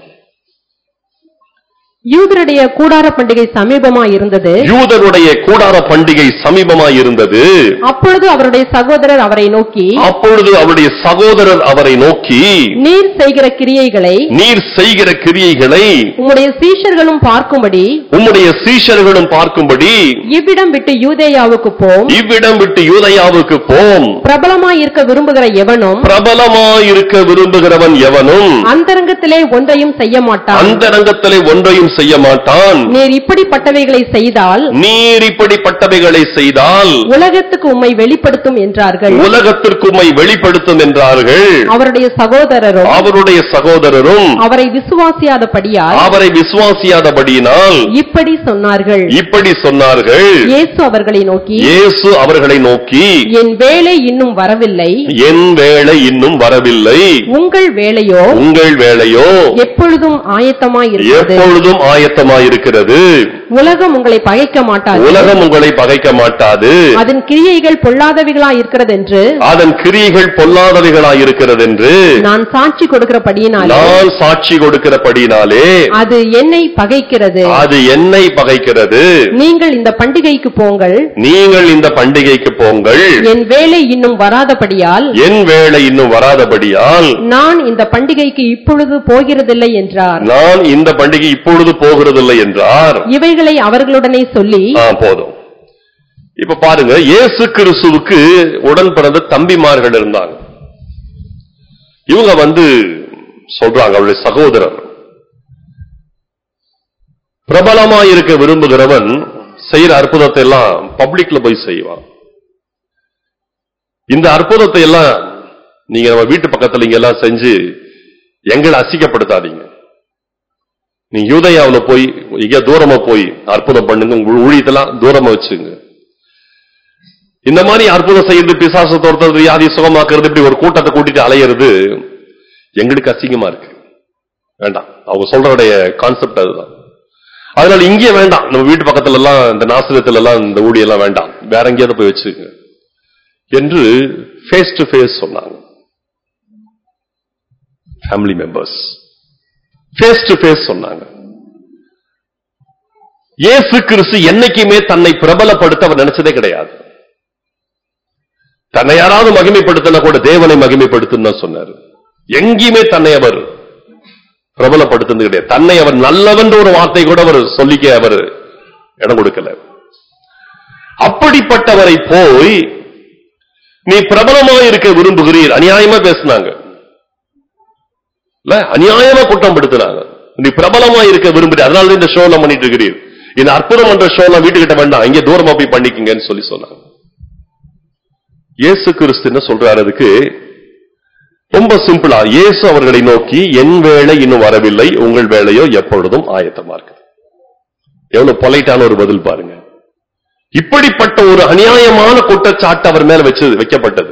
யூதருடைய கூடார பண்டிகை சமீபமா இருந்தது யூதருடைய கூடார பண்டிகை சமீபமாய் இருந்தது அப்பொழுது அவருடைய சகோதரர் அவரை நோக்கி அப்பொழுது அவருடைய சகோதரர் அவரை நோக்கி நீர் செய்கிற கிரியைகளை நீர் செய்கிற கிரியைகளை உம்முடைய சீஷர்களும் பார்க்கும்படி உம்முடைய சீஷர்களும் பார்க்கும்படி இவ்விடம் விட்டு யூதேயாவுக்கு போம் இவ்விடம் விட்டு யூதயாவுக்கு போம் பிரபலமாய் இருக்க விரும்புகிற எவனும் பிரபலமாயிருக்க விரும்புகிறவன் எவனும் அந்தரங்கத்திலே ஒன்றையும் செய்ய மாட்டான் அந்தரங்கத்திலே ஒன்றையும் செய்ய மாட்டான் நீர் இப்படிப்பட்டவைகளை செய்தால் நீர் இப்படிப்பட்டவைகளை செய்தால் உலகத்துக்கு உம்மை வெளிப்படுத்தும் என்றார்கள் உலகத்திற்கு உம்மை வெளிப்படுத்தும் என்றார்கள் அவருடைய சகோதரரும் அவருடைய சகோதரரும் அவரை விசுவாசியாதபடியால் அவரை விசுவாசியாதபடியினால் இப்படி சொன்னார்கள் இப்படி சொன்னார்கள் இயேசு அவர்களை நோக்கி இயேசு அவர்களை நோக்கி என் வேலை இன்னும் வரவில்லை என் வேலை இன்னும் வரவில்லை உங்கள் வேலையோ உங்கள் வேலையோ எப்பொழுதும் ஆயத்தமாய் இருக்கிறது எப்பொழுதும் ஆயத்தமாயிருக்கிறது உலகம் உங்களை பகைக்க மாட்டாது உலகம் உங்களை பகைக்க மாட்டாது அதன் கிரியைகள் பொல்லாதவைகளாய் இருக்கிறது என்று அதன் கிரியைகள் பொல்லாதவைகளாயிருக்கிறது என்று நான் சாட்சி கொடுக்கிறபடியினாலே நான் சாட்சி கொடுக்கிறபடினாலே அது என்னை பகைக்கிறது அது என்னை பகைக்கிறது நீங்கள் இந்த பண்டிகைக்கு போங்கள் நீங்கள் இந்த பண்டிகைக்கு போங்கள் என் வேலை இன்னும் வராதபடியால் என் வேலை இன்னும் வராதபடியால் நான் இந்த பண்டிகைக்கு இப்பொழுது போகிறதில்லை என்றார் நான் இந்த பண்டிகை இப்பொழுது போகிறதில்லை என்றார் இவைகளை அவர்களுடனே சொல்லி ஆ, போதும் இப்ப பாருங்க இயேசு கிறிஸ்துவுக்கு உடன் பிறந்த தம்பிமார்கள் இருந்தாங்க இவங்க வந்து சொல்றாங்க அவருடைய சகோதரர் பிரபலமா இருக்க விரும்புகிறவன் செய்யற அற்புதத்தை எல்லாம் பப்ளிக்ல போய் செய்வான் இந்த அற்புதத்தை எல்லாம் நீங்க நம்ம வீட்டு பக்கத்துல இங்க எல்லாம் செஞ்சு எங்களை அசிக்கப்படுத்தாதீங்க நீங்க யூதயாவுல போய் இங்க தூரமா போய் அற்புதம் பண்ணுங்க உங்க ஊழியத்தெல்லாம் தூரமா வச்சுங்க இந்த மாதிரி அற்புதம் செய்யறது பிசாச துரத்துறது வியாதி சுகமாக்குறது இப்படி ஒரு கூட்டத்தை கூட்டிட்டு அலையிறது எங்களுக்கு அசிங்கமா இருக்கு வேண்டாம் அவங்க சொல்றடைய கான்செப்ட் அதுதான் அதனால இங்கே வேண்டாம் நம்ம வீட்டு பக்கத்துல எல்லாம் இந்த நாசிரியத்துல எல்லாம் இந்த ஊழியெல்லாம் வேண்டாம் வேற எங்கேயாவது போய் வச்சுங்க என்று ஃபேஸ் டு ஃபேஸ் சொன்னாங்க family members face to face சொன்னாங்க இயேசு கிறிஸ்து என்னைக்குமே தன்னை பிரபலப்படுத்த அவர் நினைச்சதே கிடையாது தன்னை யாராவது மகிமைப்படுத்தினா கூட தேவனை மகிமைப்படுத்துன்னு தான் சொன்னார் எங்கேயுமே தன்னை அவர் பிரபலப்படுத்துறது கிடையாது தன்னை அவர் நல்லவன்ற ஒரு வார்த்தை கூட அவர் சொல்லிக்க அவர் இடம் கொடுக்கல அப்படிப்பட்டவரை போய் நீ பிரபலமா இருக்க விரும்புகிறீர் அநியாயமா பேசினாங்க இல்ல அநியாயமா குற்றம் படுத்தினாங்க நீ பிரபலமா இருக்க விரும்புறீர் அதனால தான் இந்த ஷோல பண்ணிட்டு இருக்கிறீர் இந்த அற்புதம் என்ற ஷோல வீட்டுக்கிட்ட வேண்டாம் இங்க தூரமா போய் பண்ணிக்கங்கன்னு சொல்லி சொன்னாங்க இயேசு கிறிஸ்து என்ன சொல்றாரு அதுக்கு ரொம்ப சிம்பிளா இயேசு அவர்களை நோக்கி என் வேலை இன்னும் வரவில்லை உங்கள் வேலையோ எப்பொழுதும் ஆயத்தமா இருக்கு எவ்வளவு பொலைட்டான ஒரு பதில் பாருங்க இப்படிப்பட்ட ஒரு அநியாயமான குற்றச்சாட்டு அவர் மேல வச்சது வைக்கப்பட்டது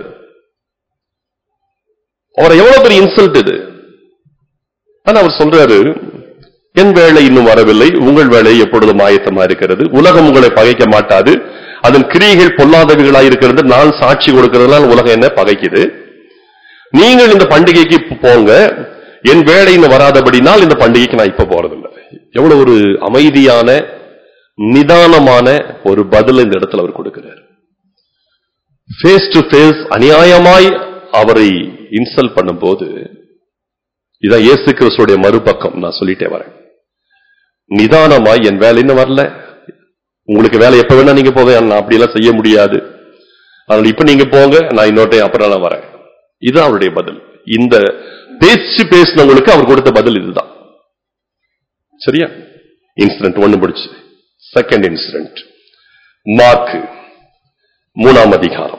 அவரை எவ்வளவு பெரிய இன்சல்ட் இது ஆனா அவர் சொல்றாரு என் வேலை இன்னும் வரவில்லை உங்கள் வேலை எப்பொழுதும் ஆயத்தமா இருக்கிறது உலகம் உங்களை பகைக்க மாட்டாது அதன் கிரியைகள் பொல்லாதவைகளாய் இருக்கிறது நான் சாட்சி கொடுக்கிறதுனால உலகம் என்ன பகைக்குது நீங்கள் இந்த பண்டிகைக்கு இப்ப போங்க என் வேலை இன்னும் வராதபடினால் இந்த பண்டிகைக்கு நான் இப்ப போறதில்லை எவ்வளவு ஒரு அமைதியான நிதானமான ஒரு பதில் இந்த இடத்துல அவர் கொடுக்கிறார் ஃபேஸ் டு ஃபேஸ் அநியாயமாய் அவரை இன்சல்ட் பண்ணும்போது இதான் இயேசு கிறிஸ்துடைய மறுபக்கம் நான் சொல்லிட்டே வரேன் நிதானமாய் என் வேலை இன்னும் வரல உங்களுக்கு வேலை எப்ப வேணா நீங்க போக நான் அப்படியெல்லாம் செய்ய முடியாது அதனால இப்ப நீங்க போங்க நான் இன்னொரு அப்புறம் நான் வரேன் இதுதான் அவருடைய பதில் இந்த பேச்சு பேசினவங்களுக்கு அவர் கொடுத்த பதில் இதுதான் சரியா இன்சிடென்ட் ஒண்ணு முடிச்சு செகண்ட் இன்சிடென்ட் மார்க் மூணாம் அதிகாரம்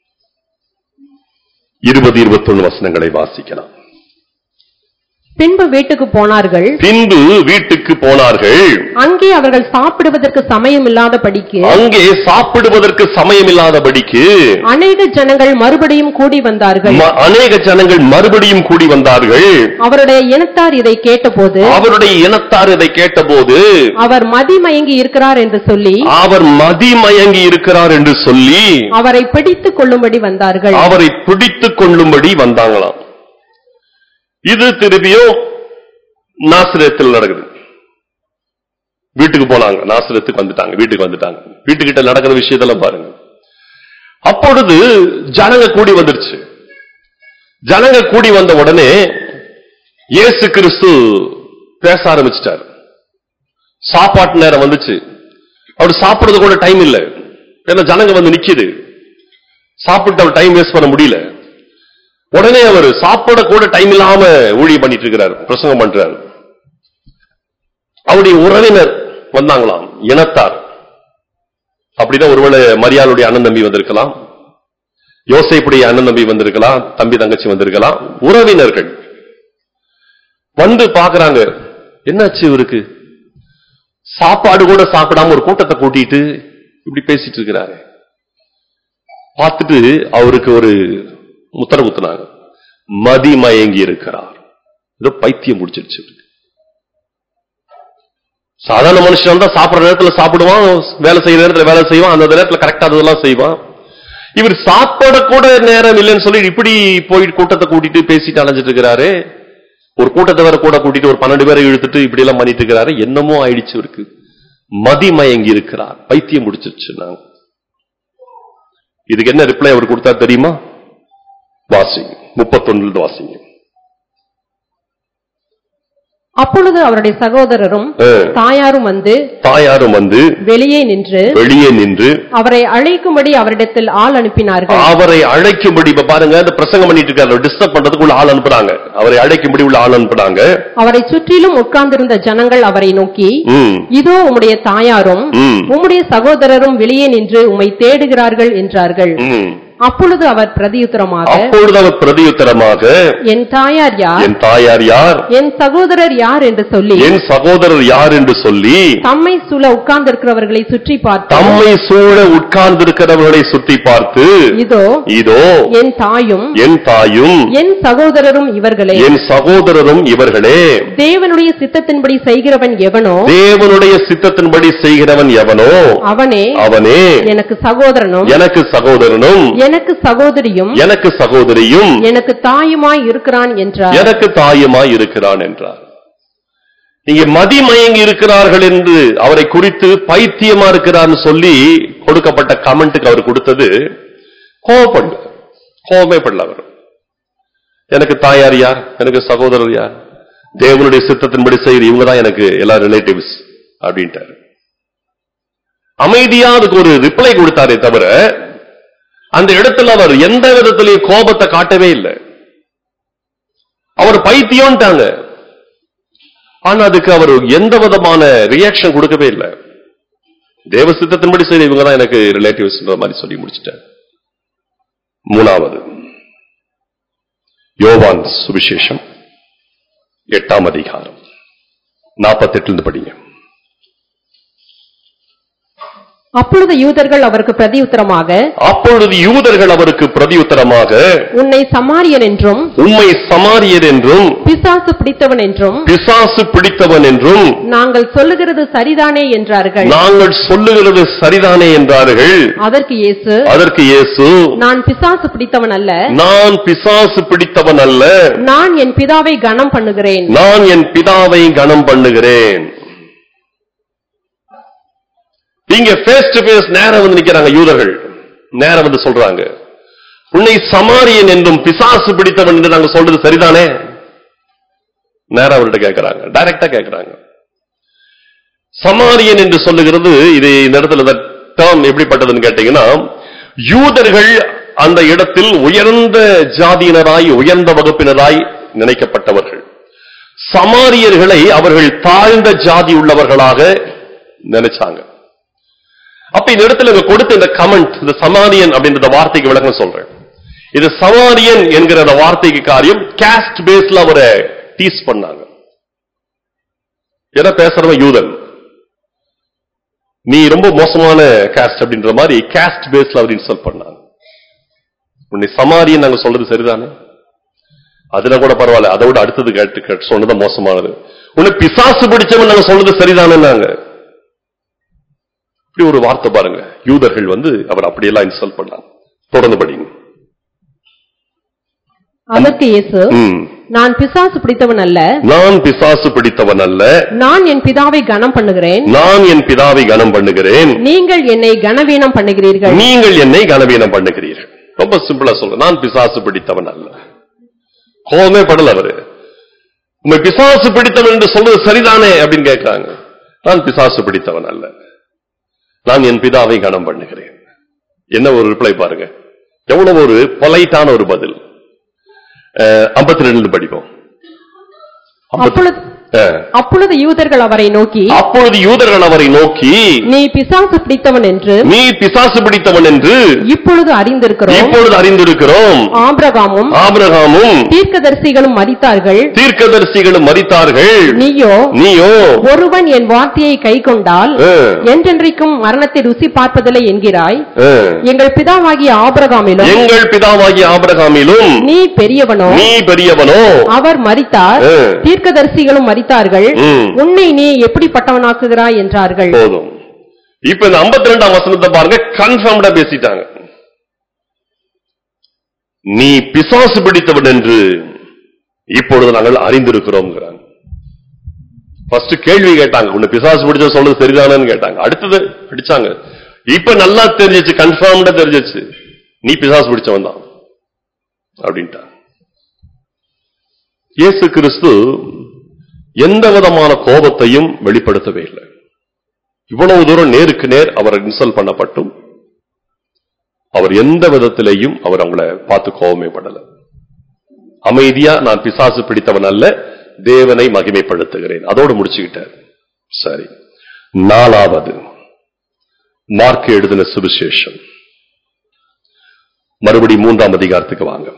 இருபது இருபத்தொன்னு வசனங்களை வாசிக்கலாம் பின்பு வீட்டுக்கு போனார்கள் பின்பு வீட்டுக்கு போனார்கள் அங்கே அவர்கள் சாப்பிடுவதற்கு சமயம் இல்லாதபடிக்கு அங்கே சாப்பிடுவதற்கு சமயமில்லாதபடிக்கு அநேக ஜனங்கள் மறுபடியும் கூடி வந்தார்கள் ம- அநேக ஜனங்கள் மறுபடியும் கூடி வந்தார்கள் அவருடைய இனத்தார் இதை கேட்டபோது அவருடைய இனத்தார் இதை கேட்டபோது அவர் மதிமயங்கி இருக்கிறார் என்று சொல்லி அவர் மதிமயங்கி இருக்கிறார் என்று சொல்லி அவரை பிடித்துக் கொள்ளும்படி வந்தார்கள் அவரை பிடித்துக் கொள்ளும்படி வந்தாங்களாம் இது திருப்பியும் நாசிரியத்தில் நடக்குது வீட்டுக்கு போனாங்க நாசிரியத்துக்கு வந்துட்டாங்க வீட்டுக்கு வந்துட்டாங்க வீட்டுக்கிட்ட நடக்கிற விஷயத்தெல்லாம் பாருங்க அப்பொழுது ஜனங்க கூடி வந்துருச்சு ஜனங்க கூடி வந்த உடனே இயேசு கிறிஸ்து பேச ஆரம்பிச்சிட்டார் சாப்பாட்டு நேரம் வந்துச்சு அவர் சாப்பிடுறது கூட டைம் இல்லை ஏன்னா ஜனங்க வந்து நிக்குது சாப்பிட்டு அவர் டைம் வேஸ்ட் பண்ண முடியல உடனே அவர் சாப்பிட கூட டைம் இல்லாம ஊழியம் பண்ணிட்டு இருக்கிறார் பிரசங்கம் பண்றார் அவருடைய உறவினர் வந்தாங்களாம் இனத்தார் அப்படிதான் ஒருவேளை மரியாளுடைய அண்ணன் தம்பி வந்திருக்கலாம் யோசைப்புடைய அண்ணன் தம்பி வந்திருக்கலாம் தம்பி தங்கச்சி வந்திருக்கலாம் உறவினர்கள் வந்து பாக்குறாங்க என்னாச்சு இவருக்கு சாப்பாடு கூட சாப்பிடாம ஒரு கூட்டத்தை கூட்டிட்டு இப்படி பேசிட்டு இருக்கிறாரு பார்த்துட்டு அவருக்கு ஒரு முத்திர குத்துனாங்க மதிமயங்கி இருக்கிறார் ஏதோ பைத்தியம் முடிச்சிருச்சு இவருக்கு. சாதாரண மனுஷன் தான் சாப்பிடுற நேரத்துல சாப்பிடுவான் வேலை செய்யற நேரத்துல வேலை செய்வான் அந்த நேரத்துல கரெக்டா அதெல்லாம் செய்வான் இவர் சாப்பிட கூட நேரம் இல்லைன்னு சொல்லி இப்படி போய் கூட்டத்தை கூட்டிட்டு பேசிட்டு அலைஞ்சிட்டு இருக்கிறாரு ஒரு கூட்டத்தை வேற கூட கூட்டிட்டு ஒரு பன்னெண்டு பேரை இழுத்துட்டு இப்படி எல்லாம் பண்ணிட்டு இருக்கிறாரு என்னமோ ஆயிடுச்சு இவருக்கு மதிமயங்கி இருக்கிறார் பைத்தியம் முடிச்சிருச்சு நாங்க இதுக்கு என்ன ரிப்ளை அவர் கொடுத்தா தெரியுமா வாசிங்க முப்பத்தொன்னு வாசிங்க அப்பொழுது அவருடைய சகோதரரும் ஆ. தாயாரும் வந்து தாயாரும் வந்து வெளியே நின்று வெளியே நின்று அவரை அழைக்கும்படி அவரிடத்தில் ஆள் அனுப்பினார்கள் அவரை அழைக்கும்படி இப்ப பாருங்க இந்த பிரசங்கம் பண்ணிட்டு இருக்காரு டிஸ்டர்ப் பண்றதுக்குள்ள ஆள் அனுப்புறாங்க அவரை அழைக்கும்படி உள்ள ஆள் அனுப்புறாங்க அவரை சுற்றிலும் உட்கார்ந்திருந்த ஜனங்கள் அவரை நோக்கி ம், இதோ உம்முடைய தாயாரும் ம், உம்முடைய சகோதரரும் வெளியே நின்று உம்மை தேடுகிறார்கள் என்றார்கள் ம். அப்பொழுது அவர் பிரதியுத்தரமாக அப்பொழுது அவர் பிரதியுத்தரமாக என் தாயார் யார் என் தாயார் யார் என் சகோதரர் யார் என்று சொல்லி என் சகோதரர் யார் என்று சொல்லி தம்மை சூழ உட்கார்ந்திருக்கிறவர்களை சுற்றி பார்த்து தம்மை சூழ உட்கார்ந்திருக்கிறவர்களை சுத்தி பார்த்து இதோ இதோ என் தாயும் என் தாயும் என் சகோதரரும் இவர்களே என் சகோதரரும் இவர்களே தேவனுடைய சித்தத்தின்படி செய்கிறவன் எவனோ தேவனுடைய சித்தத்தின்படி செய்கிறவன் எவனோ அவனே அவனே எனக்கு சகோதரனும் எனக்கு சகோதரனும் எனக்கு சகோதரியும் எனக்கு சகோதரியும் எனக்கு தாயுமாய் இருக்கிறான் என்றார் எனக்கு தாயுமாய் இருக்கிறான் என்றார் நீங்க மதிமயங்கி இருக்கிறார்கள் என்று அவரை குறித்து பைத்தியமா இருக்கிறார்னு சொல்லி கொடுக்கப்பட்ட கமெண்ட்டுக்கு அவர் கொடுத்தது கோவப்படல கோபமே படல அவர் எனக்கு தாயார் யார் எனக்கு சகோதரர் யார் தேவனுடைய சித்தத்தின்படி செய்கிற இவங்க தான் எனக்கு எல்லா ரிலேட்டிவ்ஸ் அப்படின்ட்டாரு அமைதியா அதுக்கு ஒரு ரிப்ளை கொடுத்தாரே தவிர அந்த இடத்துல அவர் எந்த விதத்திலையும் கோபத்தை காட்டவே இல்லை அவர் பைத்தியம்ட்டாங்க ஆனா அதுக்கு அவர் எந்த விதமான ரியாக்ஷன் கொடுக்கவே இல்லை தேவ சித்தத்தின்படி செய்த இவங்க தான் எனக்கு ரிலேட்டிவ்ஸ் மாதிரி சொல்லி முடிச்சிட்டார் மூணாவது யோவான் சுவிசேஷம் எட்டாம் அதிகாரம் நாற்பத்தெட்டுல இருந்து படிங்க அப்பொழுது யூதர்கள் அவருக்கு பிரதியுத்தரமாக அப்பொழுது யூதர்கள் அவருக்கு பிரதியுத்தரமாக உன்னை சமாரியன் என்றும் உம்மை சமாரியர் என்றும் பிசாசு பிடித்தவன் என்றும் பிசாசு பிடித்தவன் என்றும் நாங்கள் சொல்லுகிறது சரிதானே என்றார்கள் நாங்கள் சொல்லுகிறது சரிதானே என்றார்கள் அதற்கு இயேசு அதற்கு இயேசு நான் பிசாசு பிடித்தவன் அல்ல நான் பிசாசு பிடித்தவன் அல்ல நான் என் பிதாவை கனம் பண்ணுகிறேன் நான் என் பிதாவை கனம் பண்ணுகிறேன் இங்க ஃபேஸ் டு ஃபேஸ் நேரம் வந்து நிக்கிறாங்க யூதர்கள் நேரம் வந்து சொல்றாங்க உன்னை சமாரியன் என்றும் பிசாசு பிடித்தவன் என்று நாங்க சொல்றது சரிதானே நேரம் அவர்கிட்ட கேட்கிறாங்க டைரக்டா கேட்கிறாங்க சமாரியன் என்று சொல்லுகிறது இது இந்த இடத்துல டேர்ம் எப்படிப்பட்டதுன்னு கேட்டீங்கன்னா யூதர்கள் அந்த இடத்தில் உயர்ந்த ஜாதியினராய் உயர்ந்த வகுப்பினராய் நினைக்கப்பட்டவர்கள் சமாரியர்களை அவர்கள் தாழ்ந்த ஜாதி உள்ளவர்களாக நினைச்சாங்க அப்ப இந்த இடத்துல இங்க கொடுத்த இந்த கமெண்ட் இந்த சமாரியன் அப்படின்ற வார்த்தைக்கு விளக்கம் சொல்றேன் இது சமாரியன் என்கிற அந்த வார்த்தைக்கு காரியம் காஸ்ட் பேஸ்ல அவரை டீஸ் பண்ணாங்க எதை பேசுறவன் யூதன் நீ ரொம்ப மோசமான காஸ்ட் அப்படின்ற மாதிரி காஸ்ட் பேஸ்ல அவர் இன்சல்ட் பண்ணாங்க உன்னை சமாரியன் நாங்க சொல்றது சரிதானே அதுல கூட பரவாயில்ல அதை விட அடுத்தது கேட்டு கேட்டு சொன்னது மோசமானது உன்னை பிசாசு பிடிச்சவன் நாங்க சொல்றது சரிதானே நாங்க இப்படி ஒரு வார்த்தை பாருங்க யூதர்கள் வந்து அவர் அப்படியெல்லாம் இன்சல்ட் பண்ணாங்க தொடர்ந்து படிங்க அதற்கு இயேசு ம். நான் பிசாசு பிடித்தவன் அல்ல நான் பிசாசு பிடித்தவன் அல்ல நான் என் பிதாவை கனம் பண்ணுகிறேன் நான் என் பிதாவை கனம் பண்ணுகிறேன் நீங்கள் என்னை கனவீனம் பண்ணுகிறீர்கள் நீங்கள் என்னை கனவீனம் பண்ணுகிறீர்கள் ரொம்ப சிம்பிளா சொல்ற நான் பிசாசு பிடித்தவன் அல்ல கோபமே படல அவரு உண்மை பிசாசு பிடித்தவன் என்று சொல்றது சரிதானே அப்படின்னு கேட்கிறாங்க நான் பிசாசு பிடித்தவன் அல்ல நான் என் பிதாவை கனம் பண்ணுகிறேன் என்ன ஒரு ரிப்ளை பாருங்க எவ்வளவு ஒரு பொலைட்டான ஒரு பதில் ஐம்பத்தி ரெண்டு படிப்போம் அப்பொழுது அஹ், அப்பொழுது யூதர்கள் அவரை நோக்கி அப்பொழுது யூதர்கள் அவரை நோக்கி நீ பிசாசு பிடித்தவன் என்று நீ பிசாசு பிடித்தவன் என்று இப்பொழுது அறிந்திருக்கிறோம் இப்பொழுது அறிந்திருக்கிறோம் ஆபிரகாமும் ஆபிரகாமும் தீர்க்கதரிசிகளும் மறித்தார்கள் தீர்க்கதரிசிகளும் மறித்தார்கள் நீயோ நீயோ ஒருவன் என் வார்த்தையை கை கொண்டால் அஹ், என்றென்றைக்கும் மரணத்தை ருசி பார்ப்பதில்லை என்கிறாய் அஹ், எங்கள் பிதாவாகிய ஆபிரகாமிலும் எங்கள் பிதாவாகிய ஆபிரகாமிலும் நீ பெரியவனோ நீ பெரியவனோ அவர் மரித்தார் அஹ், தீர்க்கதரிசிகளும் மரித்தார்கள் ம். உன்னை நீ எப்படிப்பட்டவனாக்குகிறாய் என்றார்கள் போதும் இப்ப இந்த 52 ரெண்டாம் வசனத்தை பாருங்க கன்ஃபார்ம்டா பேசிட்டாங்க நீ பிசாசு பிடித்தவன் என்று இப்பொழுது நாங்கள் அறிந்திருக்கிறோம்ங்கிறாங்க ஃபர்ஸ்ட் கேள்வி கேட்டாங்க உன்னை பிசாசு பிடிச்ச சொல்றது சரிதானு கேட்டாங்க அடுத்தது பிடிச்சாங்க இப்ப நல்லா தெரிஞ்சிச்சு கன்ஃபார்ம்டா தெரிஞ்சிச்சு நீ பிசாசு பிடிச்சவன் தான் அப்படின்ட்டாங்க இயேசு கிறிஸ்து எந்த விதமான கோபத்தையும் வெளிப்படுத்தவே இல்லை இவ்வளவு தூரம் நேருக்கு நேர் அவர் இன்சல்ட் பண்ணப்பட்டும் அவர் எந்த விதத்திலேயும் அவர் அவங்கள பார்த்து கோபமே படல அமைதியா நான் பிசாசு பிடித்தவன் அல்ல தேவனை மகிமைப்படுத்துகிறேன் அதோடு முடிச்சுக்கிட்டார் சரி நாலாவது மார்க் எழுதின சுவிசேஷம் மறுபடி மூன்றாம் அதிகாரத்துக்கு வாங்க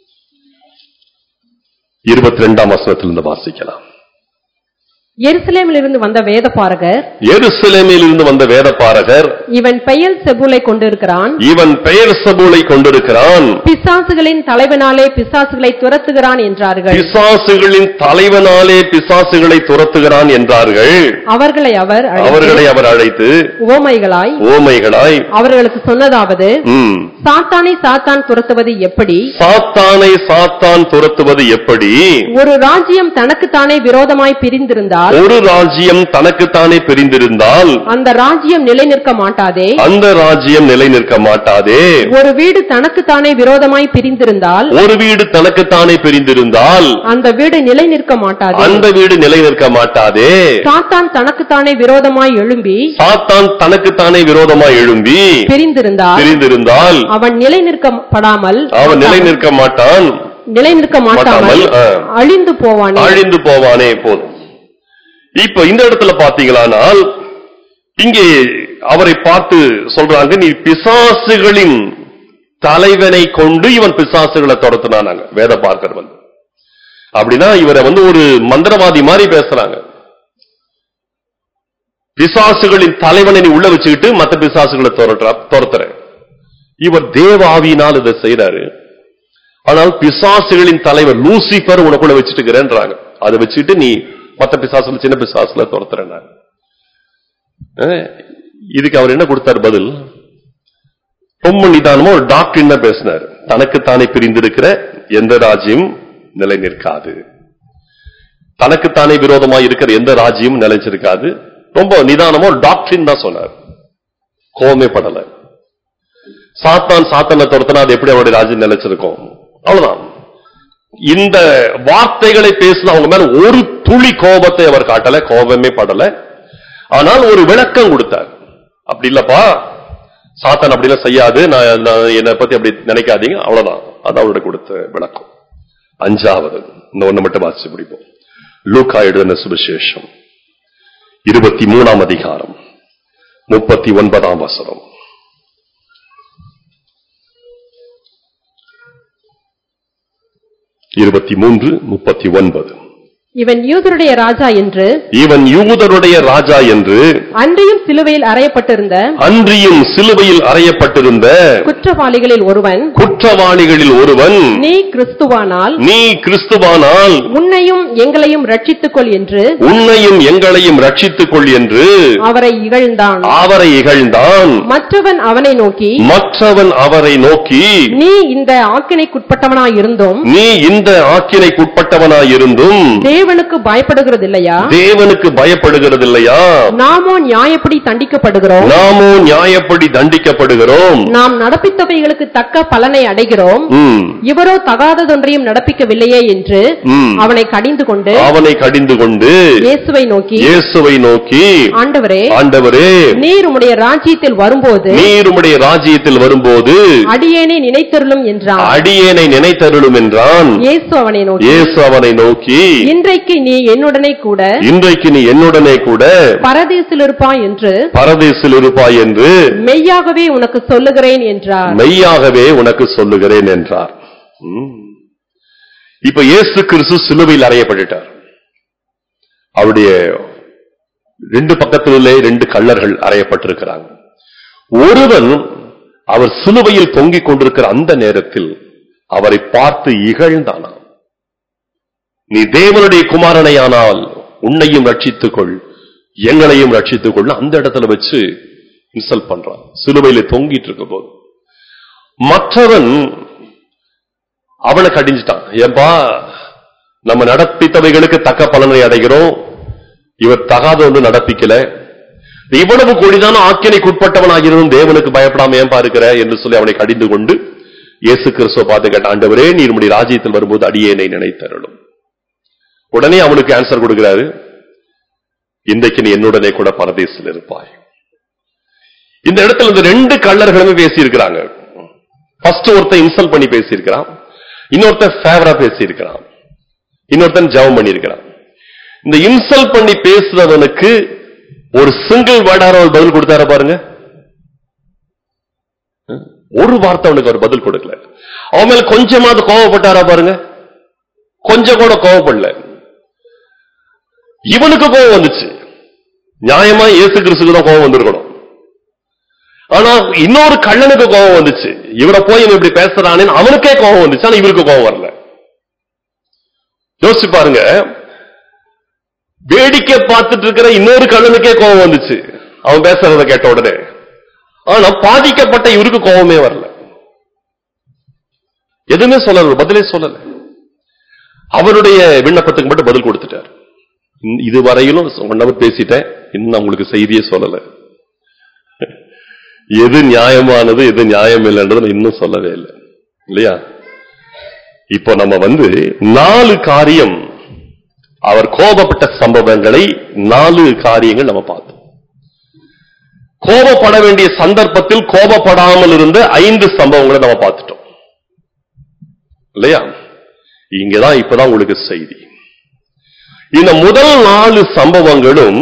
இருபத்தி ரெண்டாம் வசனத்திலிருந்து வாசிக்கலாம் எருசலேமிலிருந்து வந்த வேதபாரகர் எருசலேமில் இருந்து வந்த வேதபாரகர் இவன் பெயல் செபுலை கொண்டிருக்கிறான் இவன் பெயர் சபூலை கொண்டிருக்கிறான் பிசாசுகளின் தலைவனாலே பிசாசுகளை துரத்துகிறான் என்றார்கள் பிசாசுகளின் தலைவனாலே பிசாசுகளை துரத்துகிறான் என்றார்கள் அவர்களை அவர் அழைத்து, அவர்களை அவர் அழைத்து உவமைகளாய் ஓமைகளாய் அவர்களுக்கு சொன்னதாவது ம், சாத்தானை சாத்தான் துரத்துவது எப்படி சாத்தானை சாத்தான் துரத்துவது எப்படி ஒரு ராஜ்யம் தனக்குத்தானே விரோதமாய் பிரிந்திருந்தால் ஒரு ராஜ்யம் தனக்குத்தானே பிரிந்திருந்தால் அந்த ராஜ்யம் நிலை நிற்க மாட்டாதே அந்த ராஜ்யம் நிலை நிற்க மாட்டாதே ஒரு வீடு தனக்குத்தானே விரோதமாய் பிரிந்திருந்தால் ஒரு வீடு தனக்குத்தானே பிரிந்திருந்தால் அந்த வீடு நிலை நிற்க மாட்டாதே அந்த வீடு நிலை நிற்க மாட்டாதே சாத்தான் தனக்குத்தானே விரோதமாய் எழும்பி சாத்தான் தனக்குத்தானே விரோதமாய் எழும்பி பிரிந்திருந்தால் பிரிந்திருந்தால் அவன் நிலை நிற்கப்படாமல் அவன் நிலை நிற்க மாட்டான் நிலை நிற்க மாட்டாமல் மாட்டாமல், ஆ. அழிந்து போவானே அழிந்து போவானே போதும் இப்ப இந்த இடத்துல பாத்தீங்களானால் இங்கே அவரை பார்த்து சொல்றாங்க நீ பிசாசுகளின் தலைவனை கொண்டு இவன் பிசாசுகளை துரத்துனானாங்க வேத பார்க்கர் வந்து அப்படின்னா இவரை வந்து ஒரு மந்திரவாதி மாதிரி பேசுறாங்க பிசாசுகளின் தலைவனை நீ உள்ள வச்சுக்கிட்டு மத்த பிசாசுகளை துரட்டுற துரத்துற இவர் தேவ ஆவியினால் இதை செய்யறாரு ஆனால் பிசாசுகளின் தலைவர் லூசிபர் உனக்குள்ள வச்சுட்டு இருக்கிறேன்றாங்க அதை வச்சுட்டு நீ மத்த பிசாசுல சின்ன பிசாசுல துரத்துறேன் இதுக்கு அவர் என்ன கொடுத்தார் பதில் ரொம்ப நிதானமா ஒரு டாக்டர் தான் பேசினார் தனக்குத்தானே பிரிந்திருக்கிற எந்த ராஜ்யம் நிலை நிற்காது தனக்குத்தானே விரோதமா இருக்கிற எந்த ராஜ்யம் நிலைச்சிருக்காது ரொம்ப நிதானமா ஒரு டாக்டரின் தான் சொன்னார் கோவமே படல சாத்தான் சாத்தனை துரத்தினா அது எப்படி அவருடைய ராஜ்யம் நிலைச்சிருக்கும் அவ்வளவுதான் இந்த வார்த்தைகளை பேசின அவங்க மேல ஒரு துளி கோபத்தை அவர் காட்டல கோபமே படல ஆனால் ஒரு விளக்கம் கொடுத்தார் அப்படி இல்லப்பா சாத்தான் அப்படிலாம் செய்யாது நான் நான் என்னை பத்தி அப்படி நினைக்காதீங்க அவ்வளவுதான் அது அவருடைய கொடுத்த விளக்கம் அஞ்சாவது இந்த ஒண்ணு மட்டும் வாசிச்சு முடிப்போம் லூக்கா எழுதின சுவிசேஷம் இருபத்தி மூணாம் அதிகாரம் முப்பத்தி ஒன்பதாம் வசனம் இருபத்தி மூன்று முப்பத்தி ஒன்பது இவன் யூதருடைய ராஜா என்று இவன் யூதருடைய ராஜா என்று அன்றியும் சிலுவையில் அறையப்பட்டிருந்த அன்றியும் சிலுவையில் அறையப்பட்டிருந்த குற்றவாளிகளில் ஒருவன் குற்றவாளிகளில் ஒருவன் நீ கிறிஸ்துவானால் நீ கிறிஸ்துவானால் உன்னையும் எங்களையும் ரட்சித்துக் கொள் என்று உன்னையும் எங்களையும் ரட்சித்துக் கொள் என்று அவரை இகழ்ந்தான் அவரை இகழ்ந்தான் மற்றவன் அவனை நோக்கி மற்றவன் அவரை நோக்கி நீ இந்த ஆக்கினைக்குட்பட்டவனாயிருந்தும் நீ இந்த ஆக்கினைக்குட்பட்டவனாயிருந்தும் தேவனுக்கு பயப்படுகிறதில்லையா தேவனுக்கு பயப்படுகிறதில்லையா நாமோ நியாயப்படி தண்டிக்கப்படுகிறோம் நாமோ நியாயப்படி தண்டிக்கப்படுகிறோம் நாம் நடப்பித்தவைகளுக்கு தக்க பலனை அடைகிறோம் ம், இவரோ தகாததொன்றையும் நடப்பிக்கவில்லையே என்று ம். அவனை கடிந்து கொண்டு அவனை கடிந்து கொண்டு இயேசுவை நோக்கி இயேசுவை நோக்கி ஆண்டவரே ஆண்டவரே நீர் உம்முடைய ராஜ்யத்தில் வரும்போது நீர் உம்முடைய ராஜ்யத்தில் வரும்போது அடியேனை நினைத்தருளும் என்றான் அடியேனை நினைத்தருளும் என்றான் இயேசு அவனை நோக்கி இயேசு அவனை நோக்கி இன்றைக்கு நீ என்னுடனே கூட இன்றைக்கு நீ என்னுடனே கூட பரதேசில் இருப்பாய் என்று பரதேசில் இருப்பாய் என்று மெய்யாகவே உனக்கு சொல்லுகிறேன் என்றார் மெய்யாகவே உனக்கு சொல்லுகிறேன் என்றார் ம். இப்ப இயேசு கிறிஸ்து சிலுவையில் அறையப்பட்டுட்டார் அவருடைய ரெண்டு பக்கத்திலே ரெண்டு கள்ளர்கள் அறையப்பட்டிருக்கிறாங்க ஒருவன் அவர் சிலுவையில் தொங்கிக் கொண்டிருக்கிற அந்த நேரத்தில் அவரை பார்த்து இகழ்ந்தானாம் நீ தேவனுடைய குமாரனையானால் உன்னையும் ரட்சித்துக் கொள் எங்களையும் ரட்சித்துக் கொள் அந்த இடத்துல வச்சு இன்சல்ட் பண்றான் சிலுவையில தொங்கிட்டு இருக்க போது மற்றவன் அவனை கடிஞ்சிட்டான் ஏன்பா நம்ம நடப்பித்தவைகளுக்கு தக்க பலனை அடைகிறோம் இவர் தகாத ஒன்று நடப்பிக்கல இவ்வளவு கொடிதான ஆக்கினைக்குட்பட்டவனாகிறதும் தேவனுக்கு பயப்படாம ஏன் இருக்கிற என்று சொல்லி அவனை கடிந்து கொண்டு இயேசு கிறிஸ்துவ பார்த்து கேட்ட ஆண்டவரே நீர் உம்முடைய ராஜ்யத்தில் வரும்போது அடியேனை நினைத்தருளும் உடனே அவனுக்கு ஆன்சர் கொடுக்கிறாரு இன்றைக்கு நீ என்னுடனே கூட பரதேசில் இருப்பாய் இந்த இடத்துல இந்த ரெண்டு கள்ளர்களுமே பேசியிருக்கிறாங்க ஃபர்ஸ்ட் ஒருத்தன் இன்சல்ட் பண்ணி பேசியிருக்கிறான் இன்னொருத்தன் ஃபேவரா பேசியிருக்கிறான் இன்னொருத்தன் ஜெபம் பண்ணியிருக்கிறான் இந்த இன்சல்ட் பண்ணி பேசுறவனுக்கு ஒரு சிங்கிள் வேர்டார ஒரு பதில் கொடுத்தார பாருங்க ஒரு வார்த்தை அவனுக்கு அவர் பதில் கொடுக்கல அவன் மேல கொஞ்சமாவது கோவப்பட்டாரா பாருங்க கொஞ்சம் கூட கோவப்படல இவனுக்கு கோவம் வந்துச்சு நியாயமா இயேசு கிறிஸ்துக்கு தான் கோவம் வந்திருக்கணும் ஆனா இன்னொரு கள்ளனுக்கு கோபம் வந்துச்சு இவரை போய் இவன் இப்படி பேசுறானேன்னு அவனுக்கே கோபம் வந்துச்சு ஆனா இவருக்கு கோபம் வரல யோசிச்சு பாருங்க வேடிக்கை பார்த்துட்டு இருக்கிற இன்னொரு கள்ளனுக்கே கோபம் வந்துச்சு அவன் பேசுறத கேட்ட உடனே ஆனா பாதிக்கப்பட்ட இவருக்கு கோபமே வரல எதுவுமே சொல்லல பதிலே சொல்லல அவருடைய விண்ணப்பத்துக்கு மட்டும் பதில் கொடுத்துட்டார் இந்த- இதுவரையிலும் ஒன் ஹவர் பேசிட்டேன் இன்னும் உங்களுக்கு செய்தியே சொல்லல எது நியாயமானது எது நியாயம் இல்லைன்றது நான் இன்னும் சொல்லவே இல்லை இல்லையா இப்போ நம்ம வந்து நாலு காரியம் அவர் கோபப்பட்ட சம்பவங்களை நாலு காரியங்கள் நம்ம பார்த்தோம் கோபப்பட வேண்டிய சந்தர்ப்பத்தில் கோபப்படாமல் இருந்த ஐந்து சம்பவங்களை நம்ம பார்த்துட்டோம் இல்லையா இங்கதான் இப்பதான் உங்களுக்கு செய்தி இந்த முதல் நாலு சம்பவங்களும்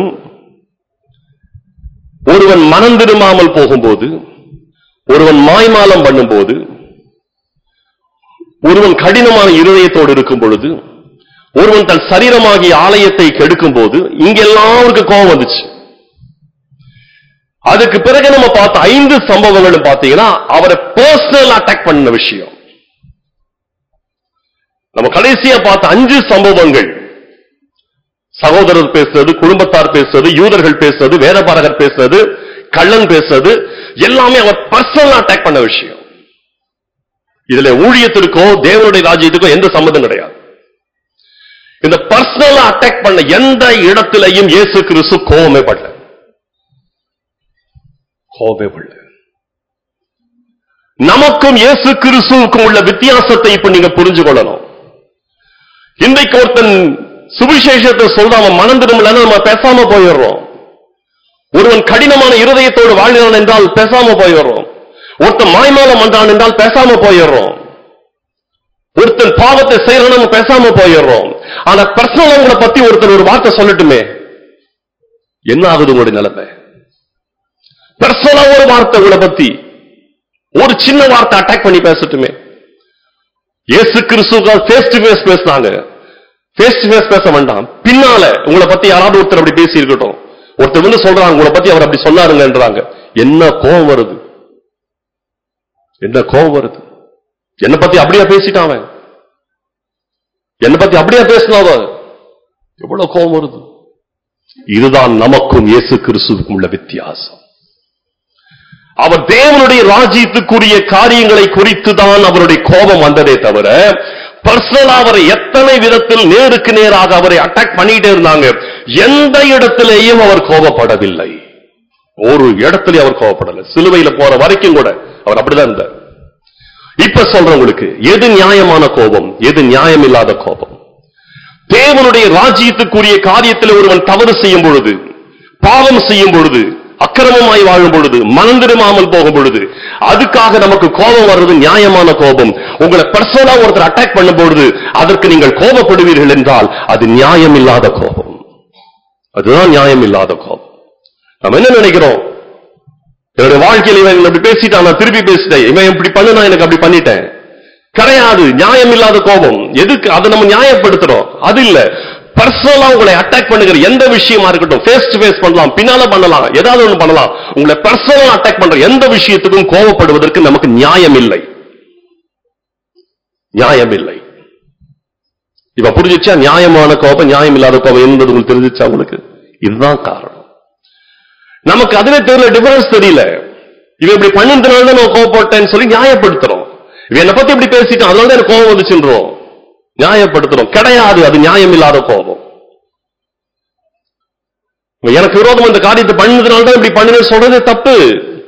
ஒருவன் மனம் திரும்பாமல் போகும்போது ஒருவன் மாய்மாலம் பண்ணும்போது ஒருவன் கடினமான இருதயத்தோடு இருக்கும் பொழுது ஒருவன் தன் சரீரமாகிய ஆலயத்தை கெடுக்கும் போது இங்க எல்லாருக்கும் கோபம் வந்துச்சு அதுக்கு பிறகு நம்ம பார்த்த ஐந்து சம்பவங்களும் பார்த்தீங்கன்னா அவரை பர்சனல் அட்டாக் பண்ண விஷயம் நம்ம கடைசியா பார்த்த அஞ்சு சம்பவங்கள் சகோதரர் பேசுறது குடும்பத்தார் பேசுறது யூதர்கள் பேசுறது வேதபாரகர் பேசுறது கள்ளன் பேசுறது எல்லாமே அவர் பர்சனல் அட்டாக் பண்ண விஷயம் இதுல ஊழியத்திற்கோ தேவனுடைய ராஜ்யத்துக்கோ எந்த சம்மந்தம் கிடையாது இந்த பர்சனல் அட்டாக் பண்ண எந்த இடத்திலையும் இயேசு கிறிஸ்து கோவமே படல கோவமே படல நமக்கும் இயேசு கிறிஸ்துவுக்கும் உள்ள வித்தியாசத்தை இப்ப நீங்க புரிஞ்சு கொள்ளணும் இன்றைக்கு ஒருத்தன் சுவிசேஷத்தை சொல்றான் அவன் மனம் திரும்பலன்னு நம்ம பேசாம போயிடுறோம் ஒருவன் கடினமான இருதயத்தோடு வாழ்கிறான் என்றால் பேசாம போயிடுறோம் ஒருத்தன் மாய்மாலம் பண்றான் என்றால் பேசாம போயிடுறோம் ஒருத்தன் பாவத்தை செய்யறான் நம்ம பேசாம போயிடுறோம் ஆனா பர்சனல் உங்களை பத்தி ஒருத்தர் ஒரு வார்த்தை சொல்லட்டுமே என்ன ஆகுது உங்களுடைய நிலைமை பர்சனலா ஒரு வார்த்தை உங்களை பத்தி ஒரு சின்ன வார்த்தை அட்டாக் பண்ணி பேசட்டுமே இயேசு கிறிஸ்துக்கால் ஃபேஸ் டு ஃபேஸ் பேசினாங்க ஃபேஸ் டு ஃபேஸ் பேச வேண்டாம் பின்னால உங்களை பத்தி யாராவது ஒருத்தர் அப்படி பேசி இருக்கட்டும் ஒருத்தர் வந்து சொல்றாங்க உங்களை பத்தி அவர் அப்படி சொன்னாருங்கன்றாங்க என்ன கோபம் வருது என்ன கோபம் வருது என்ன பத்தி அப்படியா பேசிட்டான் அவன் என்ன பத்தி அப்படியா பேசினாவ எவ்வளவு கோபம் வருது இதுதான் நமக்கும் இயேசு கிறிஸ்துவுக்கும் உள்ள வித்தியாசம் அவர் தேவனுடைய ராஜ்யத்துக்குரிய காரியங்களை குறித்து தான் அவருடைய கோபம் வந்ததே தவிர பர்சனலா அவரை எத்தனை விதத்தில் நேருக்கு நேராக அவரை அட்டாக் பண்ணிட்டே இருந்தாங்க எந்த இடத்திலேயும் அவர் கோபப்படவில்லை ஒரு இடத்துல அவர் கோபப்படல சிலுவையில போற வரைக்கும் கூட அவர் அப்படிதான் இருந்தார் இப்ப சொல்றேன் உங்களுக்கு எது நியாயமான கோபம் எது நியாயம் இல்லாத கோபம் தேவனுடைய ராஜ்யத்துக்குரிய காரியத்தில் ஒருவன் தவறு செய்யும் பொழுது பாவம் செய்யும் பொழுது அக்கிரமமாய் வாழும் பொழுது மனம் திரும்பாமல் போகும் பொழுது அதுக்காக நமக்கு கோபம் வர்றது நியாயமான கோபம் உங்களை பர்சனலா ஒருத்தர் அட்டாக் பண்ணும் பொழுது அதற்கு நீங்கள் கோபப்படுவீர்கள் என்றால் அது நியாயம் இல்லாத கோபம் அதுதான் நியாயம் இல்லாத கோபம் நம்ம என்ன நினைக்கிறோம் என்னுடைய வாழ்க்கையில் இவன் அப்படி பேசிட்டான் நான் திருப்பி பேசிட்டேன் இவன் இப்படி பண்ணு நான் எனக்கு அப்படி பண்ணிட்டேன் கிடையாது நியாயம் இல்லாத கோபம் எதுக்கு அதை நம்ம நியாயப்படுத்துறோம் அது இல்ல பர்சனலா உங்களை அட்டாக் பண்ணுகிற எந்த விஷயமா இருக்கட்டும் ஃபேஸ் டு ஃபேஸ் பண்ணலாம் பின்னால பண்ணலாம் ஏதாவது ஒண்ணு பண்ணலாம் உங்களை பர்சனலா அட்டாக் பண்ற எந்த விஷயத்துக்கும் கோபப்படுவதற்கு நமக்கு நியாயம் இல்லை நியாயம் இல்லை இப்ப புரிஞ்சிச்சா நியாயமான கோபம் நியாயம் இல்லாத கோபம் என்பது உங்களுக்கு தெரிஞ்சிச்சா உங்களுக்கு இதுதான் காரணம் நமக்கு அதுவே தெரியல டிஃபரன்ஸ் தெரியல இவன் இப்படி பண்ணதுனால தான் நான் கோவப்பட்டேன்னு சொல்லி நியாயப்படுத்துறோம் இவன் என்னை பத்தி இப்படி பேசிட்டான் அதனால தான் எனக்கு கோபம் வந்துச்சுன்றோம் நியாயப்படுத்துறோம் கிடையாது அது நியாயம் இல்லாத கோபம் எனக்கு விரோதம் இந்த காரியத்தை பண்ணதுனால தான் இப்படி பண்ணுன்னு சொல்றதே தப்பு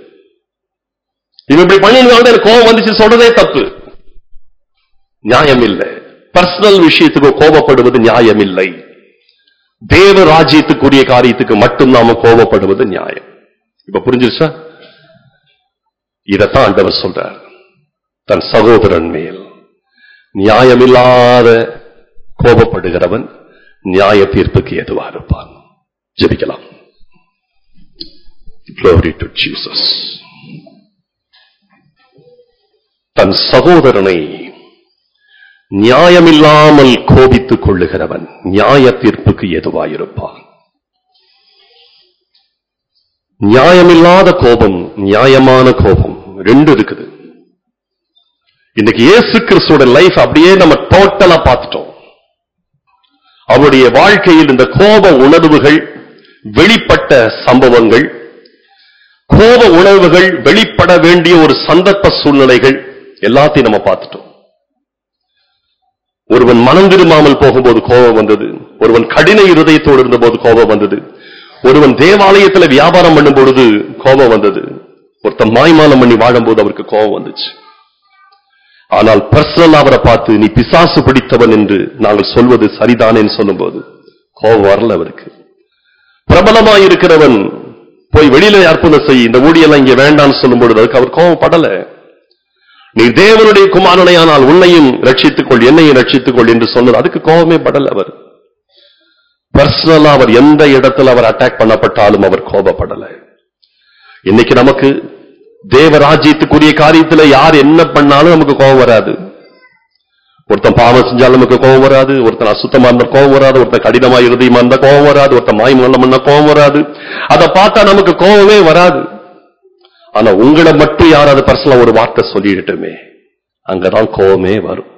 இவன் இப்படி பண்ணதுனால தான் எனக்கு கோபம் வந்துச்சு சொல்றதே தப்பு நியாயம் இல்லை பர்சனல் விஷயத்துக்கு கோபப்படுவது நியாயம் இல்லை தேவ ராஜ்யத்துக்குரிய காரியத்துக்கு மட்டும் நாம கோபப்படுவது நியாயம் இப்ப புரிஞ்சிருச்சா இதத்தான் ஆண்டவர் சொல்றார் தன் சகோதரன் மேல் நியாயமில்லாத கோபப்படுகிறவன் நியாய தீர்ப்புக்கு எதுவா இருப்பான் ஜெபிக்கலாம் Glory to Jesus. தன் சகோதரனை நியாயமில்லாமல் கோபித்துக் கொள்ளுகிறவன் நியாய தீர்ப்புக்கு எதுவாயிருப்பான் நியாயமில்லாத கோபம் நியாயமான கோபம் ரெண்டு இருக்குது இன்னைக்கு இயேசு கிறிஸ்துவோட லைஃப் அப்படியே நம்ம டோட்டலா பார்த்துட்டோம் அவருடைய வாழ்க்கையில் இந்த கோப உணர்வுகள் வெளிப்பட்ட சம்பவங்கள் கோப உணர்வுகள் வெளிப்பட வேண்டிய ஒரு சந்தர்ப்ப சூழ்நிலைகள் எல்லாத்தையும் நம்ம பார்த்துட்டோம் ஒருவன் மனம் திரும்பாமல் போகும்போது கோபம் வந்தது ஒருவன் கடின இருதயத்தோடு இருந்தபோது கோபம் வந்தது ஒருவன் தேவாலயத்துல வியாபாரம் பண்ணும் பொழுது கோபம் வந்தது ஒருத்தன் மாய்மாலம் பண்ணி வாழும்போது அவருக்கு கோபம் வந்துச்சு ஆனால் பர்சனல் அவரை பார்த்து நீ பிசாசு பிடித்தவன் என்று நாங்கள் சொல்வது சரிதானேன்னு சொல்லும்போது கோபம் வரல அவருக்கு பிரபலமாய் இருக்கிறவன் போய் வெளியில அற்புதம் செய் இந்த ஊழியெல்லாம் இங்க வேண்டாம்னு சொல்லும் பொழுது அதுக்கு அவர் கோபம் படல நீ தேவனுடைய குமாரனையானால் உன்னையும் ரட்சித்துக் கொள் என்னையும் ரட்சித்துக் கொள் என்று சொன்னது அதுக்கு கோபமே படல அவர் பர்சனலா அவர் எந்த இடத்துல அவர் அட்டாக் பண்ணப்பட்டாலும் அவர் கோபப்படல இன்னைக்கு நமக்கு தேவராஜ்யத்துக்குரிய காரியத்துல யார் என்ன பண்ணாலும் நமக்கு கோபம் வராது ஒருத்தன் பாவம் செஞ்சாலும் நமக்கு கோபம் வராது ஒருத்தன் அசுத்தமா இருந்தா கோபம் வராது ஒருத்தன் கடினமா இருதயமா இருந்தா கோபம் வராது ஒருத்தன் மாய் மல்லம் பண்ணா கோபம் வராது அதை பார்த்தா நமக்கு கோபமே வராது ஆனா உங்களை மட்டும் யாராவது பர்சனலா ஒரு வார்த்தை சொல்லிடட்டுமே அங்கதான் கோபமே வரும்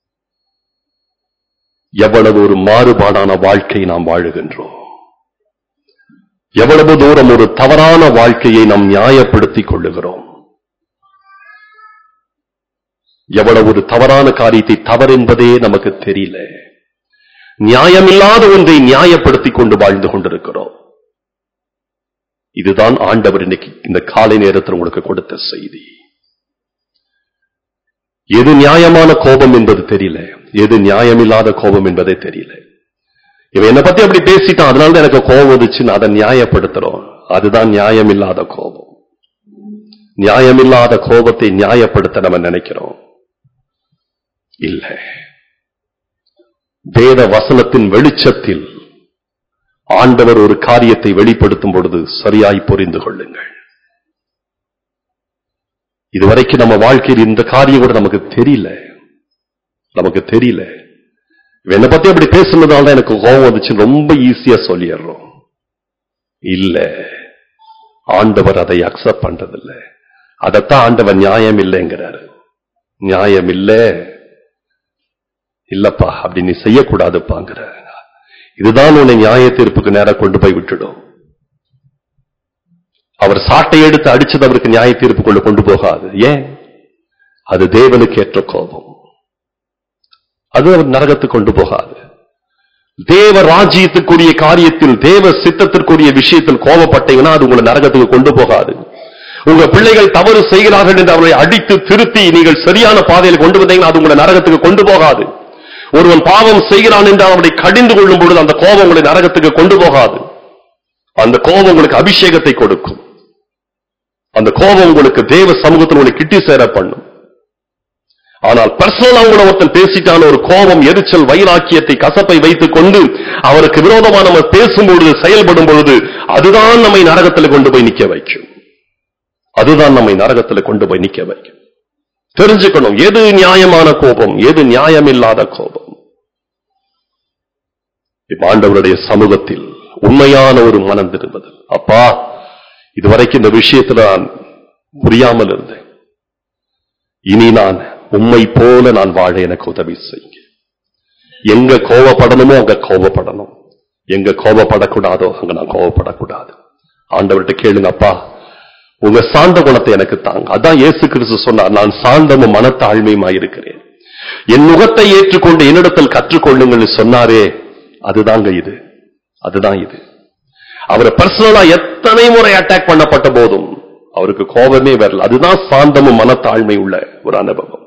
எவ்வளவு ஒரு மாறுபாடான வாழ்க்கை நாம் வாழுகின்றோம் எவ்வளவு தூரம் ஒரு தவறான வாழ்க்கையை நாம் நியாயப்படுத்திக் கொள்ளுகிறோம் எவ்வளவு ஒரு தவறான காரியத்தை தவறென்பதே நமக்கு தெரியல நியாயமில்லாத ஒன்றை நியாயப்படுத்திக் கொண்டு வாழ்ந்து கொண்டிருக்கிறோம் இதுதான் ஆண்டவர் இன்னைக்கு இந்த காலை நேரத்தில் உங்களுக்கு கொடுத்த செய்தி எது நியாயமான கோபம் என்பது தெரியல எது நியாயமில்லாத கோபம் என்பதே தெரியல இவன் என்னை பத்தி அப்படி பேசிட்டான் அதனால தான் எனக்கு கோபம் வந்துச்சுன்னு அதை நியாயப்படுத்துறோம் அதுதான் நியாயமில்லாத கோபம் நியாயமில்லாத கோபத்தை நியாயப்படுத்த நம்ம நினைக்கிறோம் இல்ல வேத வசனத்தின் வெளிச்சத்தில் ஆண்டவர் ஒரு காரியத்தை வெளிப்படுத்தும் பொழுது சரியாய் புரிந்து கொள்ளுங்கள் இதுவரைக்கும் நம்ம வாழ்க்கையில் இந்த காரியம் கூட நமக்கு தெரியல நமக்கு தெரியல என்னை பத்தி அப்படி பேசுனதால தான் எனக்கு கோபம் வந்துச்சு ரொம்ப ஈஸியா சொல்லிடுறோம் இல்ல ஆண்டவர் அதை அக்செப்ட் பண்றதில்ல அதைத்தான் ஆண்டவர் நியாயம் இல்லைங்கிறாரு நியாயம் இல்ல இல்லப்பா அப்படி நீ செய்யக்கூடாதுப்பாங்கிற இதுதான் உன்னை நியாய தீர்ப்புக்கு நேரம் கொண்டு போய் விட்டுடும் அவர் சாட்டை எடுத்து அடிச்சது அவருக்கு நியாய தீர்ப்புக்குள்ள கொண்டு போகாது ஏன் அது தேவனுக்கு ஏற்ற கோபம் அது அவர் நரகத்துக்கு கொண்டு போகாது தேவ ராஜ்யத்துக்குரிய காரியத்தில் தேவ சித்தத்திற்குரிய விஷயத்தில் கோபப்பட்டீங்கன்னா அது உங்களை நரகத்துக்கு கொண்டு போகாது உங்க பிள்ளைகள் தவறு செய்கிறார்கள் என்று அவர்களை அடித்து திருத்தி நீங்கள் சரியான பாதையில் கொண்டு வந்தீங்கன்னா அது உங்களை நரகத்துக்கு கொண்டு போகாது ஒருவன் பாவம் செய்கிறான் என்று அவனை கடிந்து கொள்ளும் பொழுது அந்த கோபம் உங்களை நரகத்துக்கு கொண்டு போகாது அந்த கோபம் உங்களுக்கு அபிஷேகத்தை கொடுக்கும் அந்த கோபம் உங்களுக்கு தேவ சமூகத்தில் உங்களை கிட்டி சேர பண்ணும் ஆனால் பர்சனலா உங்களை ஒருத்தன் பேசிட்டான ஒரு கோபம் எரிச்சல் வைராக்கியத்தை கசப்பை வைத்துக் கொண்டு அவருக்கு விரோதமா நம்ம பேசும் பொழுது செயல்படும் பொழுது அதுதான் நம்மை நரகத்தில் கொண்டு போய் நிக்க வைக்கும் அதுதான் நம்மை நரகத்தில் கொண்டு போய் நிக்க வைக்கும் தெரிஞ்சுக்கணும் எது நியாயமான கோபம் எது நியாயமில்லாத கோபம் இப்ப ஆண்டவருடைய சமூகத்தில் உண்மையான ஒரு மனம் திரும்புதல் அப்பா இதுவரைக்கும் இந்த விஷயத்துல நான் புரியாமல் இருந்தேன் இனி நான் உண்மை போல நான் வாழ எனக்கு உதவி செய்யுங்க எங்க கோவப்படணுமோ அங்க கோவப்படணும் எங்க கோவப்படக்கூடாதோ அங்க நான் கோவப்படக்கூடாது ஆண்டவர்கிட்ட கேளுங்க அப்பா உங்க சாந்த குணத்தை எனக்கு தாங்க அதான் இயேசு கிறிஸ்து சொன்னார் நான் சாந்தமும் மனத்தாழ்மையுமா இருக்கிறேன் என் முகத்தை ஏற்றுக்கொண்டு என்னிடத்தில் கற்றுக்கொள்ளுங்கள் சொன்னாரே அதுதாங்க இது அதுதான் இது அவரை பர்சனலா எத்தனை முறை அட்டாக் பண்ணப்பட்ட போதும் அவருக்கு கோபமே வரல அதுதான் சாந்தமும் மனத்தாழ்மை உள்ள ஒரு அனுபவம்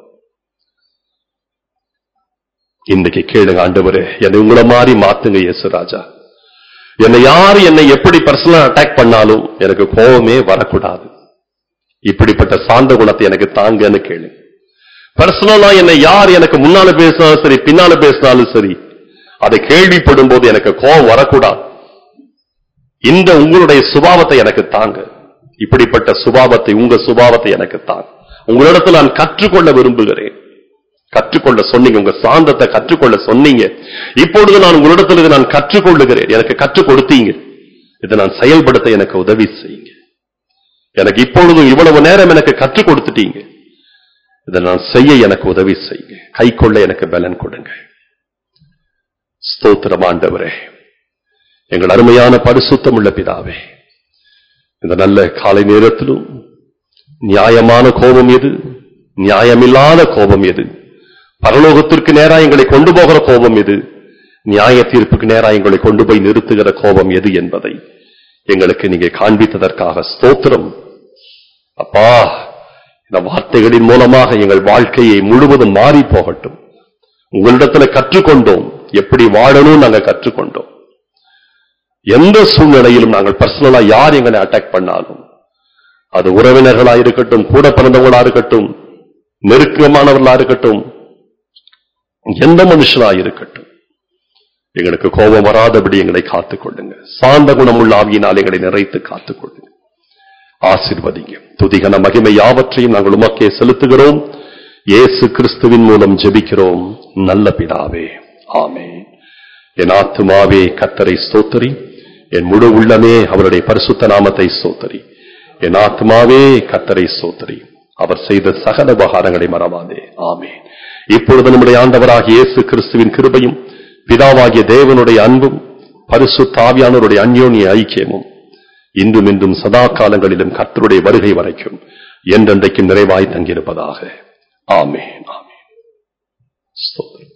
இன்னைக்கு கேளுங்க ஆண்டவரே என்னை உங்களை மாதிரி மாத்துங்க இயேசு ராஜா என்னை யார் என்னை எப்படி பர்சனலா அட்டாக் பண்ணாலும் எனக்கு கோபமே வரக்கூடாது இப்படிப்பட்ட சாந்த குணத்தை எனக்கு தாங்கன்னு கேளு பர்சனலா என்னை யார் எனக்கு முன்னால பேசினாலும் சரி பின்னால பேசினாலும் சரி அதை கேள்விப்படும் போது எனக்கு கோபம் வரக்கூடாது இந்த உங்களுடைய சுபாவத்தை எனக்கு தாங்க இப்படிப்பட்ட சுபாவத்தை உங்க சுபாவத்தை எனக்கு தாங்க உங்களிடத்தில் நான் கற்றுக்கொள்ள விரும்புகிறேன் கற்றுக்கொள்ள சொன்னீங்க உங்க சாந்தத்தை கற்றுக்கொள்ள சொன்னீங்க இப்பொழுது நான் உங்களிடத்தில் இதை நான் கற்றுக்கொள்ளுகிறேன் எனக்கு கற்றுக் கொடுத்தீங்க இதை நான் செயல்படுத்த எனக்கு உதவி செய்யுங்க எனக்கு இப்பொழுதும் இவ்வளவு நேரம் எனக்கு கற்றுக் கொடுத்துட்டீங்க இதை நான் செய்ய எனக்கு உதவி செய்யுங்க கை கொள்ள எனக்கு பலன் கொடுங்க ஸ்தோத்திரம் ஆண்டவரே எங்கள் அருமையான பரிசுத்தம் உள்ள பிதாவே இந்த நல்ல காலை நேரத்திலும் நியாயமான கோபம் எது நியாயமில்லாத கோபம் எது பரலோகத்திற்கு நேரா எங்களை கொண்டு போகிற கோபம் எது நியாய தீர்ப்புக்கு நேரா எங்களை கொண்டு போய் நிறுத்துகிற கோபம் எது என்பதை எங்களுக்கு நீங்க காண்பித்ததற்காக ஸ்தோத்திரம் அப்பா இந்த வார்த்தைகளின் மூலமாக எங்கள் வாழ்க்கையை முழுவதும் மாறி போகட்டும் உங்களிடத்துல கற்றுக்கொண்டோம் எப்படி வாழணும் நாங்க கற்றுக்கொண்டோம் எந்த சூழ்நிலையிலும் நாங்கள் பர்சனலா யார் எங்களை அட்டாக் பண்ணாலும் அது உறவினர்களா இருக்கட்டும் கூட பிறந்தவங்களா இருக்கட்டும் நெருக்கமானவர்களா இருக்கட்டும் எந்த மனுஷனா இருக்கட்டும் எங்களுக்கு கோபம் வராதபடி எங்களை காத்துக் கொள்ளுங்க சாந்த குணமுள்ள ஆவியினால் எங்களை நிறைத்து காத்துக் கொள்ளுங்க ஆசிர்வதிங்க துதிகன மகிமை யாவற்றையும் நாங்கள் உமக்கே செலுத்துகிறோம் இயேசு கிறிஸ்துவின் மூலம் ஜெபிக்கிறோம் நல்ல பிதாவே ஆமே என் ஆத்துமாவே கத்தரை ஸ்தோத்தரி என் முழு உள்ளமே அவருடைய பரிசுத்த நாமத்தை ஸ்தோத்தரி என் ஆத்மாவே கத்தரை சோத்தரி அவர் செய்த சகல உபகாரங்களை மறவாதே ஆமே இப்பொழுது நம்முடைய ஆண்டவராகிய இயேசு கிறிஸ்துவின் கிருபையும் பிதாவாகிய தேவனுடைய அன்பும் பரிசுத்தாவியானவருடைய அந்யோன்ய ஐக்கியமும் இன்றும் இன்றும் சதா காலங்களிலும் கர்த்தருடைய வருகை வரைக்கும் என்றென்றைக்கும் நிறைவாய் தங்கியிருப்பதாக ஆமே ஆமே ஸ்தோத்திரம்